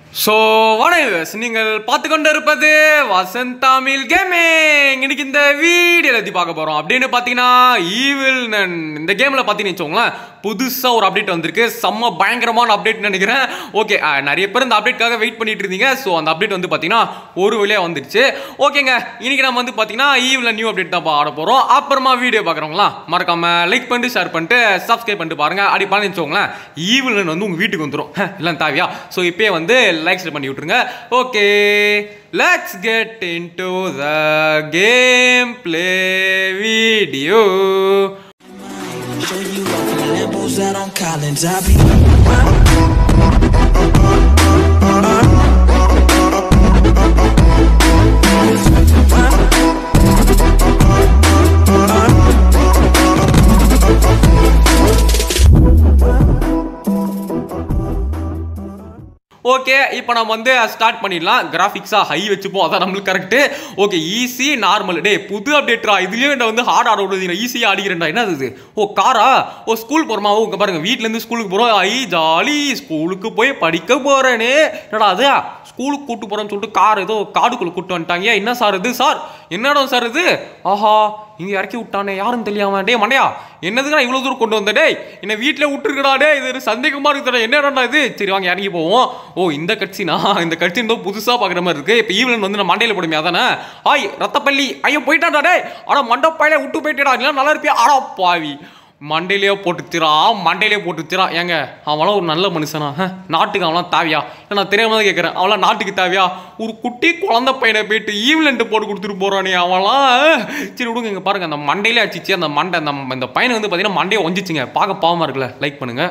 So வணக்கம் நீங்கள் பார்த்து கொண்டு இருப்பது வசந்த் தமிழ் கேமிங் இன்னைக்கு இந்த வீடியோ பற்றி பார்க்க போகிறோம் அப்படின்னு பார்த்தீங்கன்னா ஈவில் இந்த கேமில் பார்த்தீங்கன்னு வச்சுக்கோங்களேன் புதுசாக ஒரு அப்டேட் வந்திருக்கு செம்ம பயங்கரமான அப்டேட் நினைக்கிறேன் ஓகே நிறைய பேர் இந்த அப்டேட்காக வெயிட் பண்ணிட்டு இருந்தீங்க ஸோ அந்த அப்டேட் வந்து பார்த்தீங்கன்னா ஒரு வழியாக வந்துடுச்சு ஓகேங்க இன்னைக்கு நம்ம வந்து பார்த்தீங்கன்னா ஈவில் நியூ அப்டேட் தான் ஆட போகிறோம் அப்புறமா வீடியோ பார்க்குறவங்களா மறக்காம லைக் பண்ணிட்டு ஷேர் பண்ணிட்டு சப்ஸ்கிரைப் பண்ணிட்டு பாருங்க அப்படி பண்ணி வச்சுக்கோங்களேன் ஈவில் வந்து உங்கள் வீட்டுக்கு வந்துடும் இல்லை தாவியா ஸோ இப்போயே வந்து லைக் ஷேர் பண்ணி விட்ருங்க okay let's get into the game play video Show you off in the Lambos out on Collins. I be okay இப்போ நம்ம வந்து ஸ்டார்ட் பண்ணிடலாம் கிராஃபிக்ஸாக ஹை வச்சுப்போம் அதான் நம்மளுக்கு correct okay easy normal day புது அப்டேட்ரா இதுலேயும் என்ன வந்து ஹார்ட் ஆட விடுவீங்க ஈஸியாக ஆடிக்கிறேன்டா என்ன இது ஓ காரா ஓ ஸ்கூல் போகிறோமா ஓ இங்கே பாருங்க வீட்டிலேருந்து ஸ்கூலுக்கு போகிறோம் ஐ ஜாலி ஸ்கூலுக்கு போய் படிக்க போகிறேனே என்னடா அது ஸ்கூலுக்கு கூட்டு போகிறேன்னு சொல்லிட்டு கார் ஏதோ காடுக்குள்ளே கூட்டு வந்துட்டாங்க என்ன சார் இது சார் என்னடா சார் இது ஆஹா இங்கே இறக்கி விட்டானே யாருன்னு தெரியாம டே மண்டையா என்னதுக்கு இவ்வளோ தூரம் கொண்டு வந்த டேய் என்ன வீட்டில் விட்டுருக்கடா டே இது சந்தேகமாக இருக்குடா என்னடா இது சரி வாங்க இறங்கி போவோம் ஓ இந்த கட்சினா இந்த கட்சி ஏதோ புதுசாக பார்க்குற மாதிரி இருக்கு இப்போ ஈவினிங் வந்து நான் மண்டையில் போடுமே அதானே ஆய் ரத்தப்பள்ளி ஐயோ போயிட்டான்டா டே ஆனா மண்டப்பாயில விட்டு போயிட்டேடா இல்லை நல்லா இருப்பியா ஆடா பாவி மண்டையிலேயே போட்டுச்சிரா மண்டையிலே போட்டுச்சிரா ஏங்க அவன்லாம் ஒரு நல்ல மனுஷனா ஹ, நாட்டுக்கு அவன்லாம் தாவியா இல்லை நான் தெரியாம தான் கேட்குறேன் அவன்லாம் நாட்டுக்கு தாவியா ஒரு குட்டி குழந்தை பையனை போயிட்டு ஈவிலண்ட் போட்டு கொடுத்துட்டு போறானே அவன்லாம் அஹ், சரி விடுங்க இங்கே பாருங்க அந்த மண்டையிலே அடிச்சிச்சு அந்த மண்டை அந்த இந்த பையனை வந்து பார்த்தீங்கன்னா மண்டையை ஒஞ்சிச்சுங்க பார்க்க பாவமாக இருக்குல்ல லைக் பண்ணுங்க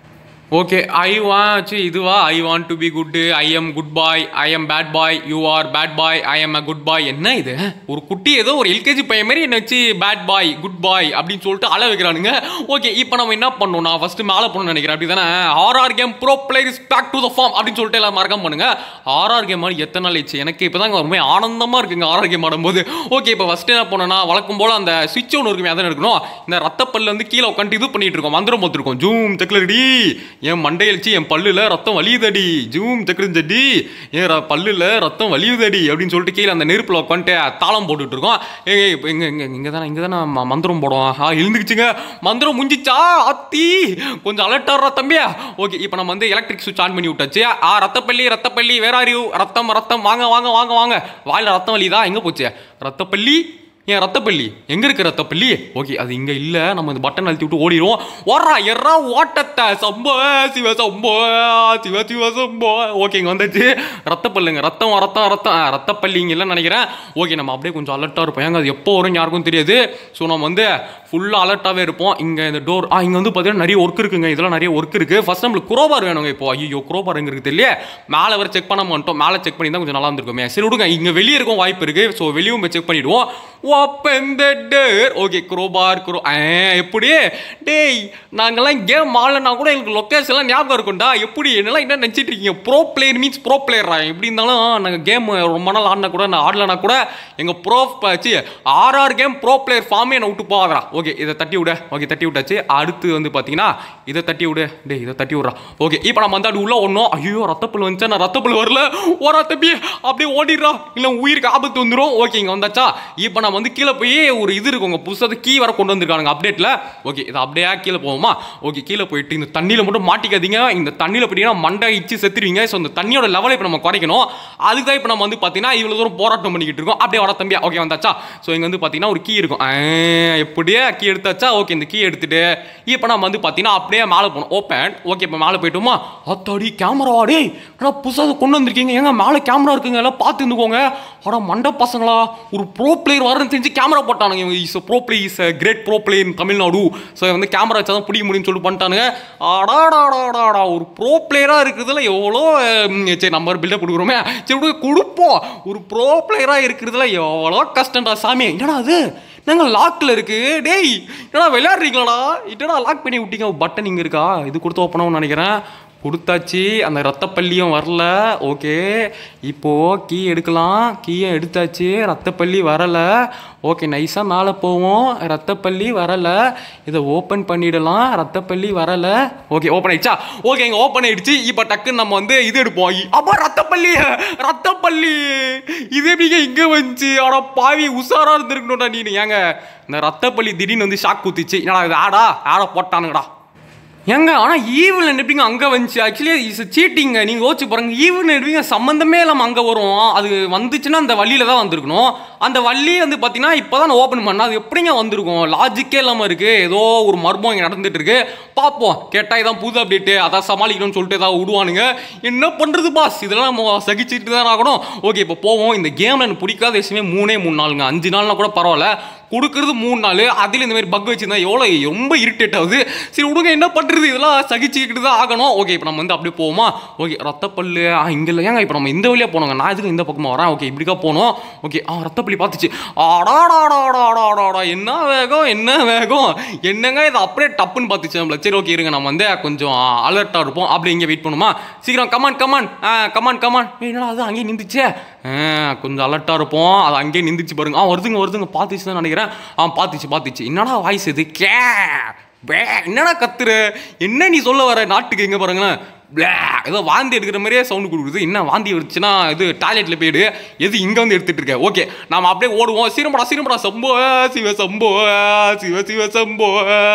ஓகே ஐ வாண்ட் இதுவா I want to be good I am good boy I am bad boy you are bad boy I am a good boy என்ன இது ஒரு குட்டி ஏதோ ஒரு எல்கேஜி பையன் மாதிரி என்ன வச்சு பேட் பாய் குட் பாய் அப்படின்னு சொல்லிட்டு அழ வைக்கிறானுங்க ஓகே இப்போ நம்ம என்ன பண்ணணும் நான் ஃபர்ஸ்ட் மேலே போகணும்னு நினைக்கிறேன் அப்படி தானே RR game pro players back to the form அப்படின்னு சொல்லிட்டு எல்லாம் மறக்காம பண்ணுங்க ஆர்ஆர் கேம் ஆடி எத்தனை நாள் ஆச்சு எனக்கு இப்போ தான் ரொம்ப ஆனந்தமாக இருக்குங்க ஆர்ஆர் கேம் ஆடும்போது ஓகே இப்போ ஃபர்ஸ்ட் என்ன பண்ணணும்னா வழக்கம் போல் அந்த சுவிட்ச் ஒன்று இருக்குமே அதான் இருக்கணும் இந்த ரத்தப்பல்ல வந்து கீழே உட்காந்து இது பண்ணிட்டு இருக்கோம் மந்திரம் போத்துருக்கோம் ஜூம் தெக்லடி என் மண்டையழிச்சு என் பல்லுல ரத்தம் வலியுதடி ஜூம் தெக்ரிஞ்சடி என் ர- பல்லுல ரத்தம் வலியுதடி அப்படின்னு சொல்லிட்டு கீழே அந்த நெருப்பில் உட்காந்துட்டு தாளம் போட்டுட்டு இருக்கோம் ஏய் இப்போ இங்கே இங்கே இங்கே தானே இங்கே தானே ம- மந்திரம் போடுவோம் ஆ எழுந்துக்குச்சுங்க மந்திரம் முடிஞ்சிச்சா அத்தி கொஞ்சம் அலர்ட்டாடுறா தம்பியா ஓகே இப்போ நம்ம வந்து எலக்ட்ரிக் சுவிட்ச் ஆன் பண்ணி விட்டாச்சு ஆ ரத்தப்பள்ளி ரத்தப்பள்ளி வேற அறிவு ரத்தம் ரத்தம் வாங்க வாங்க வாங்க வாங்க வாயில ரத்தம் வலிதா எங்கே போச்சு ரத்தப்பள்ளி ஏன் ரத்தப்பள்ளி எங்க இருக்கு ரத்தப்பள்ளி ஓகே அது இங்க இல்ல நம்ம இந்த பட்டன் அழுத்தி விட்டு ஓடிடுவோம் ஓடுறா எறா ஓட்டத்தை சம்போ சிவ சம்போ சிவ சிவ சம்போ ஓகே இங்க வந்துச்சு ரத்தப்பல்லுங்க ரத்தம் ரத்தம் ரத்தம் ஆ, ரத்தப்பள்ளி இங்க இல்லைன்னு நினைக்கிறேன் ஓகே நம்ம அப்படியே கொஞ்சம் அலர்ட்டா இருப்போம் ஏங்க அது எப்போ வரும் யாருக்கும் தெரியாது ஸோ நம்ம வந்து ஃபுல்லாக அலர்ட்டாகவே இருப்போம் இங்கே இந்த டோர் ஆ இங்கே வந்து பார்த்தீங்கன்னா நிறைய ஒர்க் இருக்குங்க இதெல்லாம் நிறைய ஒர்க் இருக்குது ஃபர்ஸ்ட் நம்மளுக்கு குரோபார் வேணுங்க இப்போ ஐயோ குரோபார் எங்கே இருக்குது தெரியல மேலே வர செக் பண்ண மாட்டோம் மேலே செக் பண்ணி தான் கொஞ்சம் நல்லா இருந்திருக்குமே சரி விடுங்க இங்கே வெளியே இருக்கும் வாய்ப்பு இருக்குது ஸோ வெளியும் போய் செக் பண்ணிவிடுவோம் open the door okay crowbar குரோ ஆ எப்படி டேய் நாங்கெல்லாம் கேம் ஆடலனா கூட எங்களுக்கு லொக்கேஷன் எல்லாம் ஞாபகம் இருக்கும்டா எப்படி என்னெல்லாம் என்ன நினச்சிட்டு இருக்கீங்க ப்ரோ பிளேயர் மீன்ஸ் ப்ரோ பிளேயரா எப்படி இருந்தாலும் நாங்கள் கேம் ரொம்ப நாள் ஆடினா கூட நான் ஆடலனா கூட எங்கள் ப்ரோ சி ஆர்ஆர் கேம் ப்ரோ பிளேயர் ஃபார்மே என்னை விட்டு போகாதரா ஓகே இதை தட்டி விட ஓகே தட்டி விட்டாச்சு அடுத்து வந்து பார்த்தீங்கன்னா இதை தட்டி விடு டேய் இதை தட்டி விட்றா ஓகே இப்போ நம்ம வந்து அது உள்ள ஒன்றும் ஐயோ ரத்தப்புல் வந்துச்சா நான் ரத்தப்புல் வரல ஓரா தம்பி அப்படியே ஓடிடுறா இல்லை உயிருக்கு ஆபத்து வந்துடும் ஓகே இங்கே வந்தாச்சா இப்போ நம்ம வந்து கீழே போய் ஒரு இது இருக்குங்க புதுசாக கீ வர கொண்டு வந்திருக்காங்க அப்டேட்டில் ஓகே இது அப்படியே கீழே போவோமா ஓகே கீழே போயிட்டு இந்த தண்ணியில் மட்டும் மாட்டிக்காதீங்க இந்த தண்ணியில் போயிட்டீங்கன்னா மண்டை இச்சு செத்துருவீங்க ஸோ இந்த தண்ணியோட லெவலை இப்போ நம்ம குறைக்கணும் அதுக்கு தான் இப்போ நம்ம வந்து பார்த்தீங்கன்னா இவ்வளோ தூரம் போராட்டம் பண்ணிக்கிட்டு இருக்கோம் அப்படியே வர தம்பியா ஓகே வந்தாச்சா ஸோ இங்கே வந்து பார்த்தீங்கன்னா ஒரு கீ இருக்கும் ஆ, எப்படியே கீ எடுத்தாச்சா ஓகே இந்த கீ எடுத்துட்டு இப்போ நம்ம வந்து பார்த்தீங்கன்னா அப்படியே மேலே போகணும் ஓப்பன் ஓகே இப்போ மேலே போயிட்டோமா அத்தாடி கேமரா டேய் ஆனால் புதுசாக கொண்டு வந்திருக்கீங்க ஏங்க மேலே கேமரா இருக்குங்க எல்லாம் பார்த்து இருந்துக்கோங்க அட மண்ட பசங்களா ஒரு ப்ரோ பிளேயர் வரன்னு தெரிஞ்சு கேமரா போட்டானுங்க இவங்க is pro play is great pro player in Tamil Nadu so வந்து கேமரா வச்சா தான் பிடிக்க முடியும்னு சொல்லிட்டு பண்ணிட்டானுங்க அடாடாடாடாடா ஒரு ப்ரோ பிளேயராக இருக்கிறதுல எவ்வளோ ம், சரி நம்ம பில்டப் கொடுக்குறோமே சரி விடு, கொடுப்போம் ஒரு ப்ரோ பிளேயராக இருக்கிறதுல எவ்வளோ கஷ்டம்டா சாமி என்னடா அது நாங்கள் லாக்கில் இருக்கு டேய் என்னடா விளையாடுறீங்களாடா என்னடா லாக் பண்ணி விட்டீங்க பட்டன் இங்கே இருக்கா இது கொடுத்து ஓப்பன் ஆகும்னு நினைக்கிறேன் கொடுத்தாச்சு அந்த ரத்தப்பள்ளியும் வரல ஓகே இப்போ கீ எடுக்கலாம் கீயை எடுத்தாச்சு ரத்தப்பள்ளி வரல ஓகே நைஸாக மேலே போவோம் ரத்தப்பள்ளி வரல இதை ஓப்பன் பண்ணிடலாம் ரத்தப்பள்ளி வரல ஓகே ஓப்பன் ஆயிடுச்சா ஓகே இங்கே ஓப்பன் ஆயிடுச்சு இப்போ டக்குன்னு நம்ம வந்து இது எடுப்போம் இ- அப்பா ரத்தப்பள்ளி ரத்தப்பள்ளி இது எப்படிங்க இங்கே வந்துச்சு ஆனா பாவி உஷாரா இருந்திருக்கணும்டா நீ ஏங்க இந்த ரத்தப்பள்ளி திடீர்னு வந்து ஷாக் குத்திச்சு என்னடா இது ஆடா ஆடை போட்டானுங்கடா ஏங்க ஆனால் ஈவில் எப்படிங்க அங்கே வந்துச்சு ஆக்சுவலி இஸ் சீட்டிங்க நீங்கள் யோசிச்சு பாருங்க ஈவில் எப்படிங்க சம்மந்தமே இல்லாமல் அங்கே வரும் அது வந்துச்சுன்னா அந்த வழியில தான் வந்திருக்கணும் அந்த வள்ளி வந்து பார்த்தீங்கன்னா இப்போ தான் ஓப்பன் பண்ண அது எப்படிங்க வந்திருக்கும் லாஜிக்கே இல்லாமல் இருக்கு ஏதோ ஒரு மர்மம் இங்கே நடந்துட்டு இருக்கு பார்ப்போம் கேட்டால் இதான் புது அப்டேட்டு அதான் சமாளிக்கணும்னு சொல்லிட்டு ஏதாவது விடுவானுங்க என்ன பண்ணுறது பாஸ் இதெல்லாம் நம்ம சகிச்சுட்டு தான் ஆகணும் ஓகே இப்போ போவோம் இந்த கேமில் எனக்கு பிடிக்காத விஷயமே மூணே மூணு நாளுங்க அஞ்சு நாள்னா கூட பரவாயில்ல கொடுக்கறது மூணு நாள் அதில் இந்த மாதிரி பக் வச்சிருந்தா எவ்வளோ ரொம்ப இரிட்டேட் ஆகுது சரி விடுங்க என்ன பண்ணுறது இதெல்லாம் சகிச்சுக்கிட்டு தான் ஆகணும் ஓகே இப்போ நம்ம வந்து அப்படியே போவோமா ஓகே ரத்தப்பல்லு ஆ இங்கே இல்லை ஏங்க இப்போ நம்ம இந்த வழியாக போனோங்க நான் எதுக்கு இந்த பக்கமாக வரேன் ஓகே இப்படிக்கா போனோம் ஓகே ஆ ரத்தப்பள்ளி பார்த்துச்சு ஆடாடாடாடாடாடாடா என்ன வேகம் என்ன வேகம் என்னங்க இது அப்படியே டப்புன்னு பார்த்துச்சு நம்மள சரி ஓகே இருங்க நம்ம வந்து கொஞ்சம் அலர்ட்டாக இருப்போம் அப்படி இங்கே வெயிட் பண்ணுமா சீக்கிரம் கமான் கமான் ஆ கமான் கமான் என்னடா அது அங்கேயே நின்றுச்சே ஆ, கொஞ்சம் அலர்ட்டாக இருப்போம் அது அங்கேயே நின்றுச்சு பாருங்க ஆ வருதுங்க வருதுங்க பார்த்துச்சு தான் நினைக்கிறேன் ஆ பார்த்துச்சு பார்த்துச்சு என்னடா வாய்ஸ் இது கே பே என்னடா கத்துற என்ன நீ சொல்ல வர நாட்டுக்கு எங்கே பாருங்களேன் ப்ளே ஏதோ வாந்தி எடுக்கிற மாதிரியே சவுண்டு கொடுக்குது என்ன வாந்தி வந்துச்சுன்னா இது டாய்லெட்டில் போயிடு எது இங்கே வந்து எடுத்துட்டு இருக்க ஓகே நாம அப்படியே ஓடுவோம் சீரம்படா சீரம்படா சம்போ சிவ சம்போ சிவ சிவ சம்போ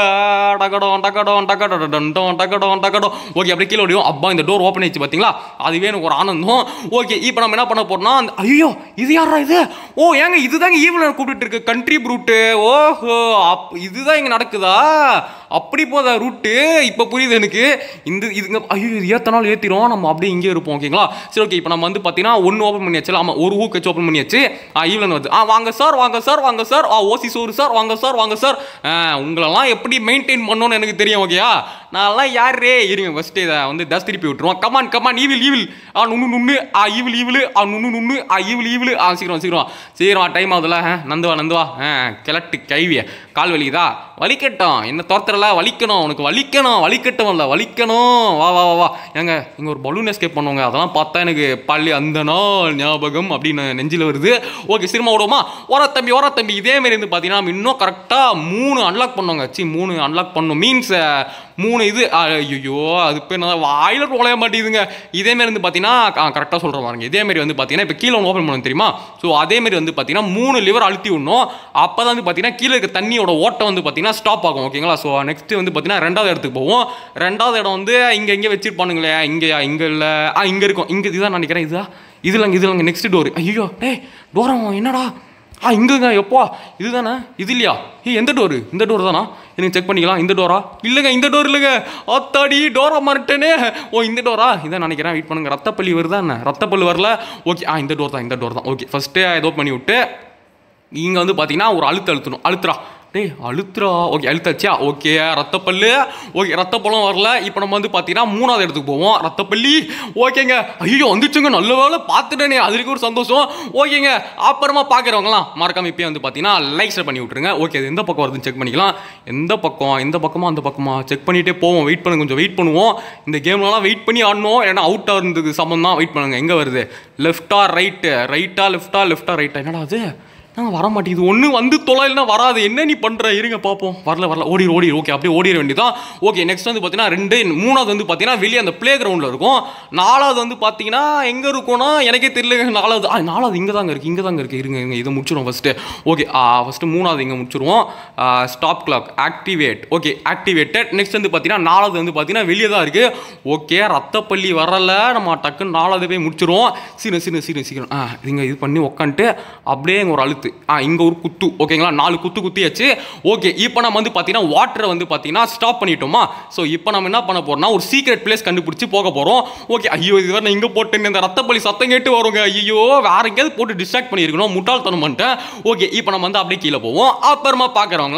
டக்கடம் டக்கடம் டக்கடம் டண்டோம் டக்கடம் டக்கடம் ஓகே அப்படியே கீழே ஓடிவோம் அப்பா இந்த டோர் ஓப்பன் ஆயிடுச்சு பார்த்தீங்களா அதுவே எனக்கு ஒரு ஆனந்தம் ஓகே இப்போ நம்ம என்ன பண்ண போறோம்னா அந்த ஐயோ இது யாரா இது ஓ ஏங்க இதுதாங்க ஈவில் கூப்பிட்டு இருக்கு கண்ட்ரி ப்ரூட்டு ஓஹோ அப் இதுதான் இங்கே நடக்குதா அப்படி போதா ரூட்டு இப்போ புரியுது எனக்கு இந்த இதுங்க ஐயோ இது ஏத்தனாலும் ஏற்றிடும் நம்ம அப்படியே இங்கே இருப்போம் ஓகேங்களா சரி ஓகே இப்போ நம்ம வந்து பார்த்தீங்கன்னா ஒன்று ஓப்பன் பண்ணியாச்சு ஆமாம் ஒரு ஹூக் வச்சு ஓப்பன் பண்ணியாச்சு ஆ ஈவில் வருது ஆ வாங்க சார் வாங்க சார் வாங்க சார் ஆ ஓசி சோறு சார் வாங்க சார் வாங்க சார் ஆ உங்களெல்லாம் எப்படி மெயின்டைன் பண்ணணும்னு எனக்கு தெரியும் ஓகேயா நான்லாம் யாரே இருங்க ஃபஸ்ட்டு இதை வந்து தஸ் திருப்பி விட்டுருவோம் கமான் கமான் ஈவில் ஈவில் ஆ நுண்ணு நுண்ணு ஆ ஈவில் ஈவில் ஆ நுண்ணு நுண்ணு ஆ ஈவில் ஈவில் ஆ சீக்கிரம் சீக்கிரம் சீக்கிரம் டைம் ஆகுதுல ஆ, நந்துவா நந்துவா ஆ கிளட்டு கைவிய கால் வலிக்குதா வலிக்கட்டும் என்ன தோர்த்தரல வலிக்கணும் உனக்கு வலிக்கணும் வலிக்கட்டும் இல்ல வலிக்கணும் வா வா வா வா ஏங்க இங்க ஒரு பலூன் எஸ்கேப் பண்ணுவாங்க அதெல்லாம் பார்த்தா எனக்கு பள்ளி அந்த நாள் ஞாபகம் அப்படின்னு நெஞ்சில் வருது ஓகே சினிமா விடுவோமா ஓர தம்பி ஓர தம்பி இதே மாதிரி வந்து பார்த்தீங்கன்னா நம்ம இன்னும் கரெக்டாக மூணு அன்லாக் பண்ணோங்க சி மூணு அன்லாக் பண்ணோம் மீன்ஸ் மூணு இது ஐயோ அது பேர் என்ன வாயில நுழைய மாட்டேங்குதுங்க இதே மாதிரி வந்து பார்த்தீங்கன்னா கரெக்டாக சொல்கிறேன் பாருங்க இதே மாதிரி வந்து பார்த்தீங்கன்னா இப்போ கீழே ஓப்பன் பண்ணணும் தெரியுமா ஸோ அதே மாதிரி வந்து பார்த்தீங்கன்னா மூணு லிவர் அழுத்தி விடணும் அப்போ தான் வந்து பார்த்தீங்கன்னா கீழே இருக்க தண்ணியோட ஓட்டம் வந்து பார்த்தீங்கன்னா ஸ்டாப் ஆகும் ஓகேங்களா ஸோ நெக்ஸ்ட் வந்து பார்த்தீங்கன்னா ரெண்டாவது இடத்துக்கு போவோம் ரெண்டாவது இடம் வந்து இங்கே இங்கே வச்சிருப்பானுங்களே இங்கே இங்கே இல்லை ஆ இங்கே இருக்கும் இங்கே இதுதான் நினைக்கிறேன் இதுதான் இதுலங்க இதுலங்க நெக்ஸ்ட் டோர் ஐயோ டேய் டோரம் என்னடா ஆ இங்கங்க எப்போ இதுதானே இது இல்லையா ஏய் எந்த டோரு இந்த டோர் தானா எனக்கு செக் பண்ணிக்கலாம் இந்த டோரா இல்லைங்க இந்த டோர் இல்லைங்க அத்தாடி டோரா மறட்டனே ஓ இந்த டோரா இதான் நினைக்கிறேன் வெயிட் பண்ணுங்க ரத்தப்பள்ளி வருதா என்ன ரத்தப்பள்ளி வரல ஓகே ஆ இந்த டோர் தான் இந்த டோர் தான் ஓகே ஃபஸ்ட்டு ஏதோ பண்ணி விட்டு இங்கே வந்து பார்த்தீங்கன்னா ஒரு அழுத்து அழுத்தணும் அழுத்துறா டேய் அழுத்துறா ஓகே அழுத்தாச்சியா ஓகே ரத்தப்பல்லு ஓகே ரத்தப்பழம் வரல இப்போ நம்ம வந்து பார்த்தீங்கன்னா மூணாவது இடத்துக்கு போவோம் ரத்தப்பள்ளி ஓகேங்க ஐயோ வந்துச்சுங்க நல்ல வேலை பார்த்துட்டேனே அதுக்கு ஒரு சந்தோஷம் ஓகேங்க அப்புறமா பார்க்குறவங்களாம் மறக்காம இப்பயே வந்து பார்த்தீங்கன்னா லைக் ஷேர் பண்ணி விட்ருங்க ஓகே அது எந்த பக்கம் வருதுன்னு செக் பண்ணிக்கலாம் எந்த பக்கம் எந்த பக்கமா அந்த பக்கமா செக் பண்ணிட்டே போவோம் வெயிட் பண்ணுங்க கொஞ்சம் வெயிட் பண்ணுவோம் இந்த கேம்லலாம் வெயிட் பண்ணி ஆடணும் ஏன்னா அவுட் ஆகிறதுக்கு சம்மந்தம் தான் வெயிட் பண்ணுங்க எங்கே வருது லெஃப்டா ரைட்டு ரைட்டா லெஃப்டா லெஃப்டா ரைட்டா என்னடா அது நாங்கள் வர மாட்டேங்குது ஒன்று வந்து தொலைல்னா வராது என்ன நீ பண்ணுற இருங்க பார்ப்போம் வரல வரல ஓடிடு ஓடிடு ஓகே அப்படியே ஓடிட வேண்டியதான் ஓகே நெக்ஸ்ட் வந்து பார்த்தீங்கன்னா ரெண்டு மூணாவது வந்து பார்த்தீங்கன்னா வெளியே அந்த ப்ளே கிரவுண்டில் இருக்கும் நாலாவது வந்து பார்த்தீங்கன்னா எங்கே இருக்கும்னா எனக்கே தெரியல நாலாவது ஆ நாலாவது இங்கே தாங்க இருக்குது இங்கே தாங்க இருக்குது இருங்க இருங்க இதை முடிச்சிடும் ஃபஸ்ட்டு ஓகே ஃபஸ்ட்டு மூணாவது இங்கே முடிச்சிருவோம் stop clock activate okay activated next வந்து பார்த்தீங்கன்னா நாலாவது வந்து பார்த்தீங்கன்னா வெளியே தான் இருக்குது ஓகே ரத்தப்பள்ளி வரல நம்ம டக்குன்னு நாலாவது போய் முடிச்சிருவோம் சீக்கிரம் சீக்கிரம் சீக்கிரம் சீக்கிரம் ஆ இங்கே இது பண்ணி உக்காந்துட்டு அப்படியே இங்கே ஒரு அழுத்து ஆ இங்கே ஒரு குத்து ஓகேங்களா நாலு குத்து குத்தியாச்சு ஓகே இப்போ நம்ம வந்து பார்த்தீங்கன்னா வாட்டரை வந்து பார்த்தீங்கன்னா ஸ்டாப் பண்ணிட்டோமா ஸோ இப்போ நம்ம என்ன பண்ண போறோம்னா ஒரு சீக்ரெட் பிளேஸ் கண்டுபிடிச்சி போக போகிறோம் ஓகே ஐயோ இது வேறு நான் இங்கே போட்டேன் இந்த ரத்தப்பள்ளி சத்தம் கேட்டு வருங்க ஐயோ வேற எங்கேயாவது போட்டு டிஸ்ட்ராக்ட் பண்ணியிருக்கணும் முட்டாள்தனம் பண்ணிட்டேன் ஓகே இப்போ நம்ம வந்து அப்படியே கீழே போவோம் அப்புறமா பார்க்குறவங்களாம்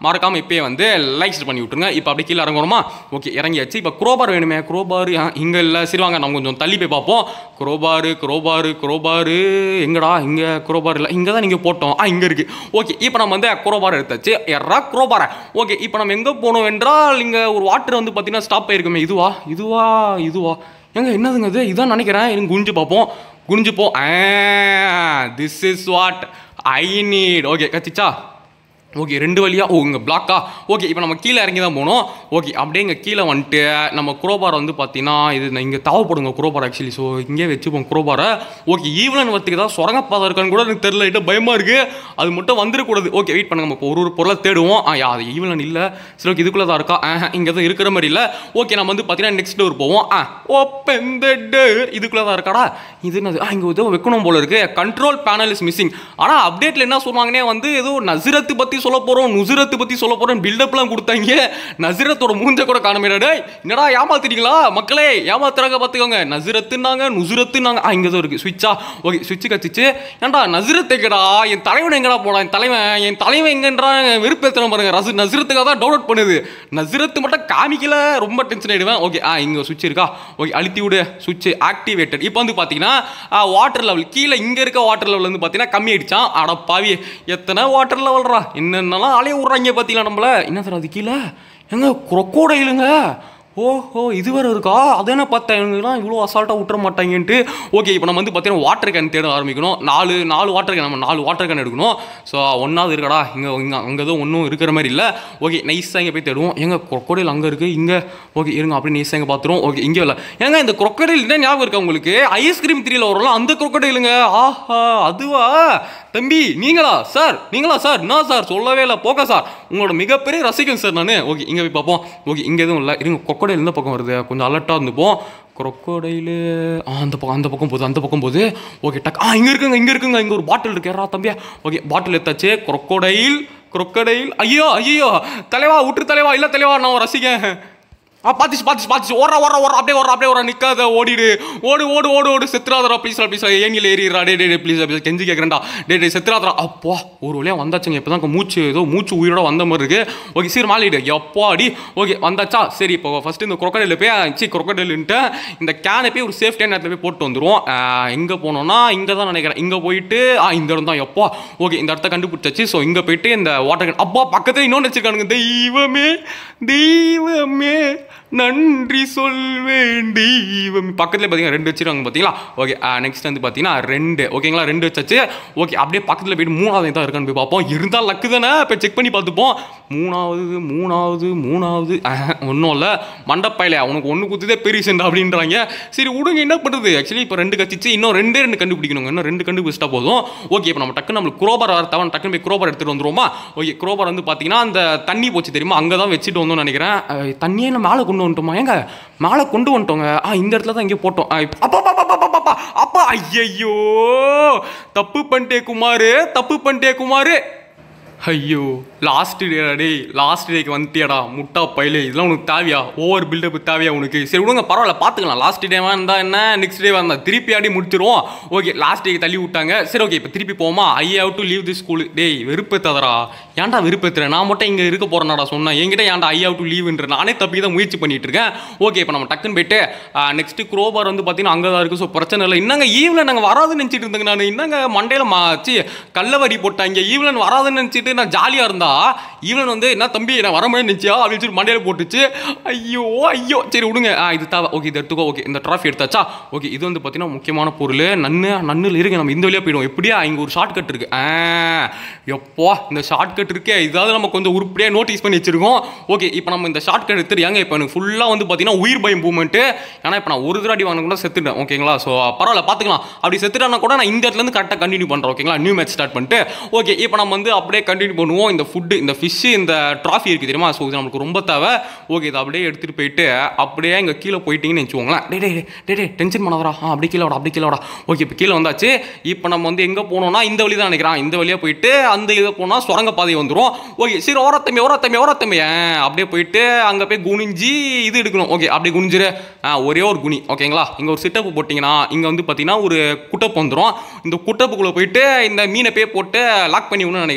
மறக்காமல் இப்பயே வந்து லைக்ஸ் பண்ணி விட்டுருங்க இப்போ அப்படியே கீழே இறங்குறோமா ஓகே இறங்கியாச்சு இப்போ குரோபார் வேணுமே குரோபார் இங்கே இல்லை சரி வாங்க நம்ம கொஞ்சம் தள்ளி போய் பார்ப்போம் குரோபாரு குரோபாரு குரோபாரு எங்கடா இங்கே குரோபார் இல்லை இங்கே தான் நீங்கள் போட்டோம் ஆ இங்கே இருக்குது ஓகே இப்போ நம்ம வந்து குரோபார் எடுத்தாச்சு எறா குரோபாரை ஓகே இப்போ நம்ம எங்கே போனோம் என்றால் இங்கே ஒரு வாட்டர் வந்து பார்த்தீங்கன்னா ஸ்டாப் ஆயிருக்குமே இதுவா இதுவா இதுவா ஏங்க என்னதுங்க இது இதான் நினைக்கிறேன் எனக்கு குனிஞ்சு பார்ப்போம் குனிஞ்சு போ this is what I need okay கத்திச்சா ஓகே ரெண்டு வழியா ஓ இங்கே பிளாக்கா ஓகே இப்போ நம்ம கீழே இறங்கி தான் போகணும் ஓகே அப்படியே இங்கே கீழே வந்துட்டு நம்ம குரோபாரை வந்து பார்த்தீங்கன்னா இது நான் இங்கே தேவைப்படுங்க குரோபார் ஆக்சுவலி ஸோ இங்கே வச்சுப்போம் குரோபாரை ஓகே ஈவலன் வரத்துக்கு தான் சுரங்கப்பாதை இருக்கான்னு கூட எனக்கு தெரியல கிட்ட பயமாக இருக்குது அது மட்டும் வந்துடக்கூடாது ஓகே வெயிட் பண்ணுங்க நம்ம இப்போ ஒரு ஒரு பொருளை தேடுவோம் ஆ யா அது ஈவலன் இல்லை சரி ஓகே இதுக்குள்ளே தான் இருக்கா ஆஹ் இங்கே தான் இருக்கிற மாதிரி இல்லை ஓகே நம்ம வந்து பார்த்தீங்கன்னா நெக்ஸ்ட் டோர் போவோம் ஆ ஓப்பன் த டோர் இதுக்குள்ளே தான் இருக்காடா இது என்னது ஆ இங்கே ஏதோ வைக்கணும் போல இருக்கு கண்ட்ரோல் பேனல் இஸ் மிஸ்ஸிங் ஆனால் அப்டேட்டில் என்ன சொன்னாங்கன்னே வந்து ஏதோ நசிரத்து பற்றி சொல்ல போகிறோம் நுசிரத்து பற்றி சொல்ல போகிறோம் பில்டப்லாம் கொடுத்தாங்க நசிரத்தோட மூஞ்ச கூட காணமேடா டேய் என்னடா ஏமாத்துறீங்களா மக்களே ஏமாத்துறாங்க பார்த்துக்கோங்க நசிரத்துனாங்க நுசிரத்துனாங்க ஆ இங்கே தான் இருக்குது சுவிட்சா ஓகே சுவிட்சு கத்திச்சு ஏன்டா நசிரத் எங்கடா என் தலைவன் எங்கடா போடா என் தலைவன் என் தலைவன் எங்கன்றா வெறுப்பேற்றுற பாருங்க ரசு நசிரத்துக்காக தான் டவுன்லோட் பண்ணுது நசிரத்து மட்டும் காமிக்கல ரொம்ப டென்ஷன் ஆயிடுவேன் ஓகே ஆ இங்கே சுவிட்ச் இருக்கா ஓகே அழுத்தி விடு சுவிட்ச் ஆக்டிவேட்டட் இப்போ வந்து பார்த்தீங்கன்னா வாட்டர் லெவல் கீழே இங்கே இருக்க வாட்டர் லெவல் வந்து பார்த்தீங்கன்னா கம்மி ஆயிடுச்சான் அட பாவி எத்தனை வாட்டர் லெவல்ரா என்னென்னலாம் அலைய விட்றாங்க பார்த்தீங்களா நம்மள என்ன சார் அது கீழே எங்க குரக்கோடையிலுங்க ஓஹோ இது வேறு இருக்கா அதானே பார்த்தேன் இவங்கெல்லாம் இவ்வளோ அசால்ட்டாக விட்டுற மாட்டாங்கன்ட்டு ஓகே இப்போ நம்ம வந்து பார்த்தீங்கன்னா வாட்டர் கேன் தேட ஆரம்பிக்கணும் நாலு நாலு வாட்டர் கேன் நம்ம நாலு வாட்டர் கேன் எடுக்கணும் ஸோ ஒன்றாவது இருக்கடா இங்கே இங்கே அங்கே எதுவும் ஒன்றும் இருக்கிற மாதிரி இல்லை ஓகே நைஸாக இங்கே போய் தேடுவோம் எங்க crocodile அங்கே இருக்குது இங்கே ஓகே இருங்க அப்படி நைஸாக இங்கே பார்த்துருவோம் ஓகே இங்கே இல்லை ஏங்க இந்த crocodile என்ன ஞாபகம் இருக்கா உங்களுக்கு ஐஸ்கிரீம் த்ரீல வரும்ல அந்த crocodileங்க ஆஹா அதுவா தம்பி நீங்களா சார் நீங்களா சார் என்ன சார் சொல்லவே இல்லை போக சார் உங்களோட மிகப்பெரிய ரசிகன் சார் நான் ஓகே இங்கே போய் பார்ப்போம் ஓகே இங்கே எதுவும் இல்லை இருங்க கொக்கடையில் இந்த பக்கம் வருது கொஞ்சம் அலர்ட்டாக இருந்துப்போம் crocodile ஆ அந்த பக்கம் அந்த பக்கம் போகுது அந்த பக்கம் போகுது ஓகே டக் ஆ இங்கே இருக்குங்க இங்கே இருக்குங்க இங்கே ஒரு பாட்டில் இருக்கு யாரா தம்பியா ஓகே பாட்டில் எடுத்தாச்சு crocodile crocodile ஐயோ ஐயோ தலைவா விட்டுரு தலைவா இல்லை தலைவா நான் ஒரு ரசிகன் ஆ பாத்துச்சு பாத்துச்சு பாத்துச்சு ஓடுறா ஓடுறா ஓடுறா அப்படியே ஓடுறா அப்படியே ஓடுறா நிக்காத ஓடிடு ஓடு ஓடு ஓடு ஓடு செத்துறாதரா ப்ளீஸ் ப்ளீஸ் ஏனியில் ஏறிடுறா டே டே ப்ளீஸ் ப்ளீஸ் கெஞ்சி கேட்குறேன்டா டே டே செத்துறாதரா அப்பா ஒரு வழியாக வந்தாச்சுங்க இப்போ தான் மூச்சு ஏதோ மூச்சு உயிரோட வந்த மாதிரி இருக்கு ஓகே சரி மாலிடு எப்போ அடி ஓகே வந்தாச்சா சரி இப்போ ஃபர்ஸ்ட் இந்த crocodile போய் சி crocodileன்ட்டு இந்த கேனை போய் ஒரு சேஃப்டியான இடத்துல போய் போட்டு வந்துருவோம் எங்கே போனோம்னா இங்கே தான் நினைக்கிறேன் இங்கே போயிட்டு ஆ இந்த இடம் தான் எப்போ ஓகே இந்த இடத்த கண்டுபிடிச்சாச்சு ஸோ இங்கே போயிட்டு இந்த வாட்டர் கேன் அப்பா பக்கத்துல இன்னொன்று வச்சிருக்கானுங்க தெய்வமே தெய்வமே நன்றி சொல்வேன் தெய்வம் பக்கத்துல பார்த்தீங்கன்னா ரெண்டு வச்சிருக்காங்க பார்த்தீங்களா ஓகே நெக்ஸ்ட் வந்து பார்த்தீங்கன்னா ரெண்டு ஓகேங்களா ரெண்டு வச்சாச்சு ஓகே அப்படியே பக்கத்தில் போயிட்டு மூணாவது தான் இருக்கான்னு போய் பார்ப்போம் இருந்தால் லக்கு தானே இப்போ செக் பண்ணி பார்த்துப்போம் மூணாவது மூணாவது மூணாவது ஒன்றும் இல்லை மண்டப்பையில உனக்கு ஒன்று குத்துதே பெரிய சண்டை அப்படின்றாங்க சரி விடுங்க என்ன பண்ணுறது ஆக்சுவலி இப்போ ரெண்டு கத்திச்சு இன்னும் ரெண்டே ரெண்டு கண்டுபிடிக்கணுங்க இன்னும் ரெண்டு கண்டுபிடிச்சிட்டா போதும் ஓகே இப்போ நம்ம டக்குன்னு நம்மளுக்கு குரோபர் வர தவன் டக்குன்னு போய் குரோபர் எடுத்துகிட்டு வந்துருவோமா ஓகே குரோபர் வந்து பார்த்தீங்கன்னா அந்த தண்ணி போச்சு தெரியுமா அங்கே தான் வச்சுட்டு வந்தோம்னு நினைக்கிறேன் அஹ், தண்ணியே நம்ம மேலே கொண்டு வந்துட்டோமா ஏங்க மேலே கொண்டு வந்துட்டோங்க ஆ இந்த இடத்துல தான் இங்கே போட்டோம் அஹ், இப்ப- அப்பா அப்பா அப்பா அப்பா, அப்பா அப்பா ஐயையோ தப்பு பண்ணிட்டே குமாரு தப்பு பண்ணிட்டே குமாரு ஐயோ லாஸ்ட் டே டேய் லாஸ்ட் டேக்கு வந்துட்டியாடா முட்டா பயிலே இதெல்லாம் உனக்கு தேவையா ஓவர் பில்டப் தேவையா உனக்கு சரி விடுங்க பரவாயில்ல பார்த்துக்கலாம் லாஸ்ட் டேவா இருந்தா என்ன நெக்ஸ்ட் டே வந்தா திருப்பி ஆடி முடிச்சிருவோம் ஓகே லாஸ்ட் டேக்கு தள்ளி விட்டாங்க சரி ஓகே இப்போ திருப்பி போமா I have to leave the school டேய் வெறுப்பேத்தாதடா ஏன்டா வெறுப்பேத்துறேன் நான் மட்டும் இங்கே இருக்க போறேனாடா சொன்னேன் என்கிட்ட ஏன்டா ஐ ஹவ் டு லீவ்ன்ற நானே தப்பி தான் முயற்சி பண்ணிட்டு இருக்கேன் ஓகே இப்போ நம்ம டக்குன்னு போயிட்டு நெக்ஸ்ட் குரோபார் வந்து பார்த்தீங்கன்னா அங்கே தான் இருக்குது ஸோ பிரச்சனை இல்லை என்னங்க ஈவ்ல நாங்கள் வராதுன்னு நினச்சிட்டு இருந்தேங்க நான் என்னங்க மண்டையில் மாச்சு கல்லவரி போட்டாங்க ஈவ்லன் வராதுன்னு நினச்சிட்டு நான் ஜாலியாக இருந்தா ஈவ்லன் வந்து என்ன தம்பி நான் வர முடியும் நினச்சியா அப்படின்னு சொல்லி மண்டையில் போட்டுச்சு ஐயோ ஐயோ சரி விடுங்க ஆ இது தேவை ஓகே இது எடுத்துக்கோ ஓகே இந்த ட்ராஃபி எடுத்தாச்சா ஓகே இது வந்து பார்த்தீங்கன்னா முக்கியமான பொருள் நன்னு நன்னில் இருங்க நம்ம இந்த வழியாக போயிடுவோம் எப்படியா இங்கே ஒரு ஷார்ட் கட் இருக்கு ஆ எப்போ இந்த ஷார்ட் கட் இருக்கே இதாவது நம்ம கொஞ்சம் உருப்படியாக நோட்டீஸ் பண்ணி வச்சிருக்கோம் ஓகே இப்போ நம்ம இந்த ஷார்ட் கட் எடுத்துட்டு ஏங்க இப்போ எனக்கு ஃபுல்லாக வந்து பார்த்தீங்கன்னா உயிர் பயம் மூமெண்ட்டு ஏன்னா இப்போ நான் ஒரு தடவை வாங்க கூட செத்துட்டேன் ஓகேங்களா ஸோ பரவாயில்ல பார்த்துக்கலாம் அப்படி செத்துட்டானா கூட நான் இந்த இடத்துலேருந்து கரெக்டாக கண்டினியூ பண்ணுறேன் ஓகேங்களா நியூ மேட்ச் ஸ்டார்ட் பண்ணிட்டு ஓகே இப்போ நம்ம வந்து அப்படியே கண்டினியூ பண்ணுவோம் இந்த ஃபுட்டு இந்த ஃபிஷ்ஷு இந்த ட்ராஃபி இருக்குது தெரியுமா ஸோ இது நம்மளுக்கு ரொம்ப தேவை ஓகே இதை அப்படியே எடுத்துகிட்டு போயிட்டு அப்படியே இங்கே கீழே போயிட்டீங்கன்னு வச்சுக்கோங்களேன் டே டே டே டே டென்ஷன் பண்ணாதடா ஆ அப்படி கீழே வாடா அப்படி கீழே வாடா ஓகே இப்போ கீழே வந்தாச்சு இப்போ நம்ம வந்து எங்கே போனோம்னா இந்த வழி தான் நினைக்கிறேன் இந்த வழியாக போயிட்டு அந்த இதை போனால் சுரங்க பாதை வந்துடும் ஓகே சரி ஓரத்தம்பி ஓரத்தம்பி ஓரத்தம்பி ஆ, அப்படியே போயிட்டு அங்கே போய் குனிஞ்சி இது எடுக்கணும் ஓகே அப்படியே குனிஞ்சிரு ஆ, ஒரே ஒரு குனி ஓகேங்களா இங்கே ஒரு சிட்டப்பு போட்டிங்கன்னா இங்கே வந்து பார்த்தீங்கன்னா ஒரு குட்டப்பு வந்துடும் இந்த குட்டப்புக்குள்ளே போயிட்டு இந்த மீனை போய் போட்டு லாக் பண்ணி விடணும்னு நினைக்கிறேன் ஓகே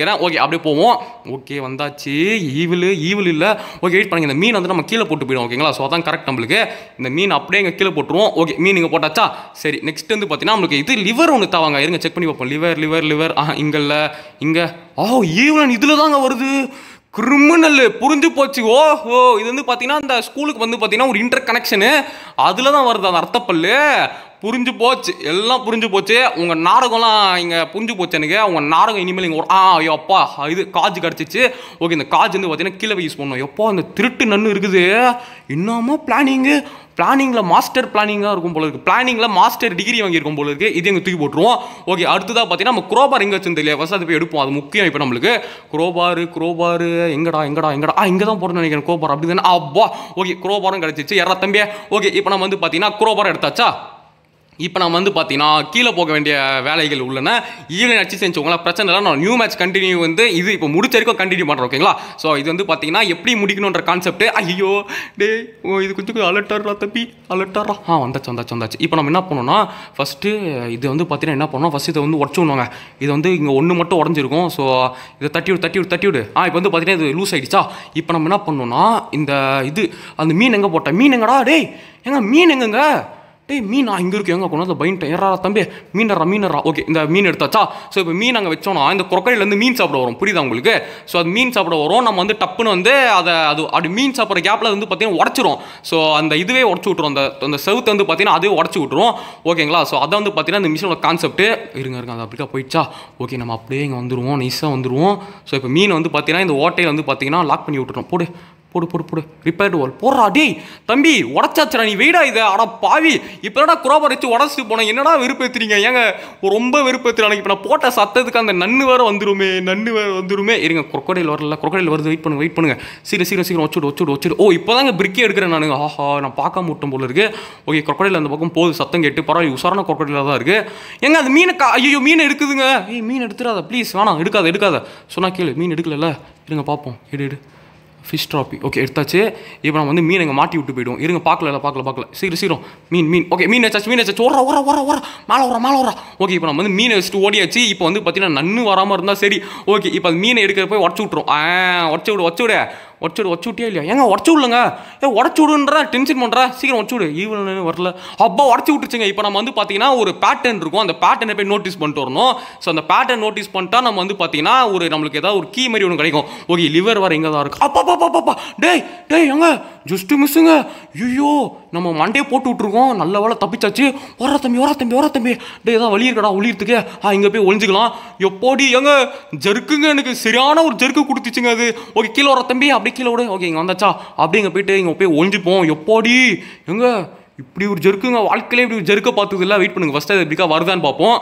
அப்படியே போவோம் ஓகே வந்தாச்சு ஈவில் ஈவில் இல்லை ஓகே வெயிட் பண்ணுங்க இந்த மீன் வந்து நம்ம கீழே போட்டு போயிடும் ஓகேங்களா ஸோ அதான் கரெக்ட் நம்மளுக்கு இந்த மீன் அப்படியே இங்கே கீழே போட்டுருவோம் ஓகே மீன் இங்கே போட்டாச்சா சரி நெக்ஸ்ட் வந்து பார்த்தீங்கன்னா நம்மளுக்கு இது லிவர் ஒன்று தாவாங்க இருங்க செக் பண்ணி பார்ப்போம் லிவர் லிவர் லிவர் ஆ இங்கே இல்லை இங்கே ஓ ஈவலன் இதில் தாங்க வருது கிரிமினல் புரிஞ்சு போச்சு ஓஹோ இது வந்து பார்த்தீங்கன்னா இந்த ஸ்கூலுக்கு வந்து பார்த்தீங்கன்னா ஒரு இன்டர் கனெக்ஷனு அதில் தான் வருது அந்த அர்த்தப்பல்லு புரிஞ்சு போச்சு எல்லாம் புரிஞ்சு போச்சு உங்கள் நாடகம்லாம் இங்கே புரிஞ்சு போச்சு எனக்கு உங்கள் நாடகம் இனிமேல் இங்கே ஒரு ஆ ஐயோ அப்பா இது காஜ் கிடச்சிச்சு ஓகே இந்த காஜ் வந்து பார்த்தீங்கன்னா கீழே யூஸ் பண்ணோம் எப்போ அந்த திருட்டு நன்னு இருக்குது என்னமா பிளானிங்கு பிளானிங்கில் மாஸ்டர் பிளானிங்காக இருக்கும் போல இருக்குது பிளானிங்கில் மாஸ்டர் டிகிரி வாங்கியிருக்கும் போல இருக்குது இது எங்கே தூக்கி போட்டுருவோம் ஓகே அடுத்ததாக பார்த்தீங்கன்னா நம்ம குரோபார் எங்கே வச்சிருந்து இல்லையா ஃபஸ்ட் அது போய் எடுப்போம் அது முக்கியம் இப்போ நம்மளுக்கு குரோபாரு குரோபாரு எங்கடா எங்கடா எங்கடா ஆ இங்கே தான் போகிறேன்னு நினைக்கிறேன் குரோபார் அப்படி தானே அப்பா ஓகே குரோபாரும் கிடச்சிச்சு யாரா தம்பியே ஓகே இப்போ நம்ம வந்து பார்த்தீங்கன்னா குரோபாரம் எடுத்தாச்சா இப்போ நம்ம வந்து பார்த்தீங்கன்னா கீழே போக வேண்டிய வேலைகள் உள்ளன ஈவினிங் அடிச்சு செஞ்சவங்களா பிரச்சனை இல்லை நான் நியூ மேட்ச் கண்டினியூ வந்து இது இப்போ முடிச்ச வரைக்கும் கண்டினியூ பண்ணுறோம் ஓகேங்களா ஸோ இது வந்து பார்த்தீங்கன்னா எப்படி முடிக்கணுன்ற கான்செப்ட் ஐயோ டே ஓ இது கொஞ்சம் அலர்ட்டாரா தம்பி அலர்ட்டாரா ஆ வந்தாச்சு வந்தாச்சு வந்தாச்சு இப்போ நம்ம என்ன பண்ணோம்னா ஃபஸ்ட்டு இது வந்து பார்த்தீங்கன்னா என்ன பண்ணோம் ஃபஸ்ட்டு இதை வந்து உடச்சு விடுவாங்க இது வந்து இங்கே ஒன்று மட்டும் உடஞ்சிருக்கும் ஸோ இதை தட்டி விடு தட்டி விடு தட்டி விடு ஆ இப்போ வந்து பார்த்தீங்கன்னா இது லூஸ் ஆயிடுச்சா இப்போ நம்ம என்ன பண்ணோம்னா இந்த இது அந்த மீன் எங்கே போட்ட மீன் எங்கடா டேய் எங்க மீன் எங்கங்க டேய் மீன் இங்கே இருக்கு எங்கே கொண்டு வந்து பைன்ட்டேன் ஏறா தம்பி மீனரா மீனரா ஓகே இந்த மீன் எடுத்தாச்சா ஸோ இப்போ மீன் அங்கே வச்சோம்னா இந்த crocodile-ல மீன் சாப்பிட வரும் புரியுதா உங்களுக்கு ஸோ அது மீன் சாப்பிட வரும் நம்ம வந்து டப்புன்னு வந்து அதை அது அப்படி மீன் சாப்பிட்ற கேப்பில் வந்து பார்த்தீங்கன்னா உடச்சிரும் ஸோ அந்த இதுவே உடச்சி விட்ரும் அந்த அந்த செவுத்தை வந்து பார்த்தீங்கன்னா அதுவே உடச்சி விட்ரும் ஓகேங்களா ஸோ அதை வந்து பார்த்தீங்கன்னா இந்த மிஷினோட கான்செப்ட் இருங்க இருங்க அது அப்படிக்கா போயிடுச்சா ஓகே நம்ம அப்படியே இங்கே வந்துருவோம் நைஸாக வந்துருவோம் ஸோ இப்போ மீன் வந்து பார்த்தீங்கன்னா இந்த ஓட்டையில் வந்து பார்த்தீங்கன்னா லாக் பண்ணி விட்டுறோம் போடு போடு போடு போடு ரிப்பேர்டு வால் போடுறா டேய் தம்பி உடச்சாச்சுடா நீ வெயிடா இதை அட பாவி இப்போ என்னடா குரோபர் வச்சு உடச்சிட்டு போனேன் என்னடா வெறுப்பேத்துறீங்க ஏங்க ரொம்ப வெறுப்பேத்துறாங்க இப்போ நான் போட்ட சத்தத்துக்கு அந்த நன்னு வேற வந்துருமே நன்னு வேற வந்துருமே இருங்க crocodile வரல crocodile வருது வெயிட் பண்ணுங்க வெயிட் பண்ணுங்க சீக்கிரம் சீக்கிரம் சீக்கிரம் வச்சுடு வச்சுடு வச்சுடு ஓ இப்போதாங்க பிரிக்கே எடுக்கிறேன் நான் ஆஹா நான் பார்க்காம விட்டோம் போல இருக்கு ஓகே crocodile அந்த பக்கம் போகுது சத்தம் கேட்டு பரவாயில்ல உசாரான crocodile தான் இருக்கு ஏங்க அந்த மீனை கா ஐயோ மீன் எடுக்குதுங்க ஏய் மீன் எடுத்துடாத ப்ளீஸ் வேணாம் எடுக்காத எடுக்காத சொன்னா கேளு மீன் எடுக்கலல்ல இருங்க பார்ப்போம் எடு எடு ஃபிஷ் ட்ராப்பி ஓகே எடுத்தாச்சு இப்போ நம்ம வந்து மீன் இங்கே மாட்டி விட்டு போயிடுவோம் இருங்க பார்க்கல இல்லை பார்க்கல பார்க்கல சீக்கிரம் சீக்கிரம் மீன் மீன் ஓகே மீன் வச்சாச்சு மீன் வச்சாச்சு ஓரா ஓரா ஓரா ஓரா மேலே ஓரா மேலே ஓரா ஓகே இப்போ நம்ம வந்து மீனை வச்சுட்டு ஓடியாச்சு இப்போ வந்து பார்த்தீங்கன்னா நன்னு வராமல் இருந்தால் சரி ஓகே இப்போ அது மீனை எடுக்கிற போய் உடச்சு விட்ரும் ஆ உடச்சு விடு உடச்சு விடு உடச்சு விடு உடச்சு விட்டியா இல்லையா ஏங்க உடச்சு விடுங்க ஏ உடச்சு விடுன்ற டென்ஷன் பண்ணுறா சீக்கிரம் உடச்சு விடு ஈவன் வரல அப்பா உடச்சு விட்டுருச்சுங்க இப்போ நம்ம வந்து பார்த்தீங்கன்னா ஒரு பேட்டர்ன் இருக்கும் அந்த பேட்டர்னை போய் நோட்டீஸ் பண்ணிட்டு வரணும் ஸோ அந்த பேட்டர்ன் நோட்டீஸ் பண்ணிட்டா நம்ம வந்து பார்த்தீங்கன்னா ஒரு நம்மளுக்கு ஏதாவது ஒரு கீ மாதிரி ஒன்று கிடைக்கும் ஓகே லிவர் வர இங்கே தான் இருக்கு அப்பா அப்பா அப்பா டேய் டேய் எங்க ஜஸ்ட் மிஸ்ஸுங்க ஐயோ நம்ம மண்டே போட்டு விட்ருக்கோம் நல்ல வேலை தப்பிச்சாச்சு வர தம்பி வர தம்பி வர தம்பி டேய் ஏதாவது வழி இருக்கடா ஒளியறதுக்கு ஆ இங்கே போய் ஒளிஞ்சுக்கலாம் எப்போடி எங்க ஜெருக்குங்க எனக்கு சரியான ஒரு ஜெருக்கு கொடுத்துச்சுங்க அது ஓகே கீழே வர தம்பி அப்படியே கீழே விடு ஓகே இங்கே வந்தாச்சா அப்படியே இங்கே போயிட்டு இங்கே போய் ஒளிஞ்சுப்போம் எப்போடி எங்க இப்படி ஒரு ஜெருக்குங்க வாழ்க்கையிலே இப்படி ஒரு ஜெருக்க பார்த்தது இல்லை வெயிட் பண்ணுங்க ஃபஸ்ட்டு அது எப்படிக்கா வருதான்னு பார்ப்போம்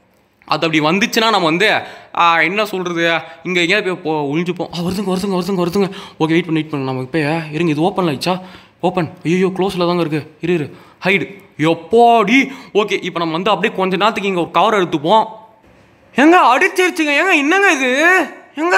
அது அப்படி வந்துச்சுன்னா நம்ம வந்து ஆ, என்ன சொல்கிறது இங்கே எங்கேயாவது போய் போ ஒழிஞ்சுப்போம் ஆ வருதுங்க வருதுங்க வருதுங்க வருதுங்க ஓகே வெயிட் பண்ணி வெயிட் பண்ணு நம்ம இப்போ இருங்க இது ஓப்பன் ஆயிடுச்சா ஓப்பன் ஐயோ க்ளோஸில் தாங்க இருக்குது இரு இரு ஹைடு எப்போடி ஓகே இப்போ நம்ம வந்து அப்படியே கொஞ்ச நேரத்துக்கு இங்கே ஒரு கவர் எடுத்துப்போம் ஏங்க அடிச்சிருச்சுங்க ஏங்க என்னங்க இது ஏங்க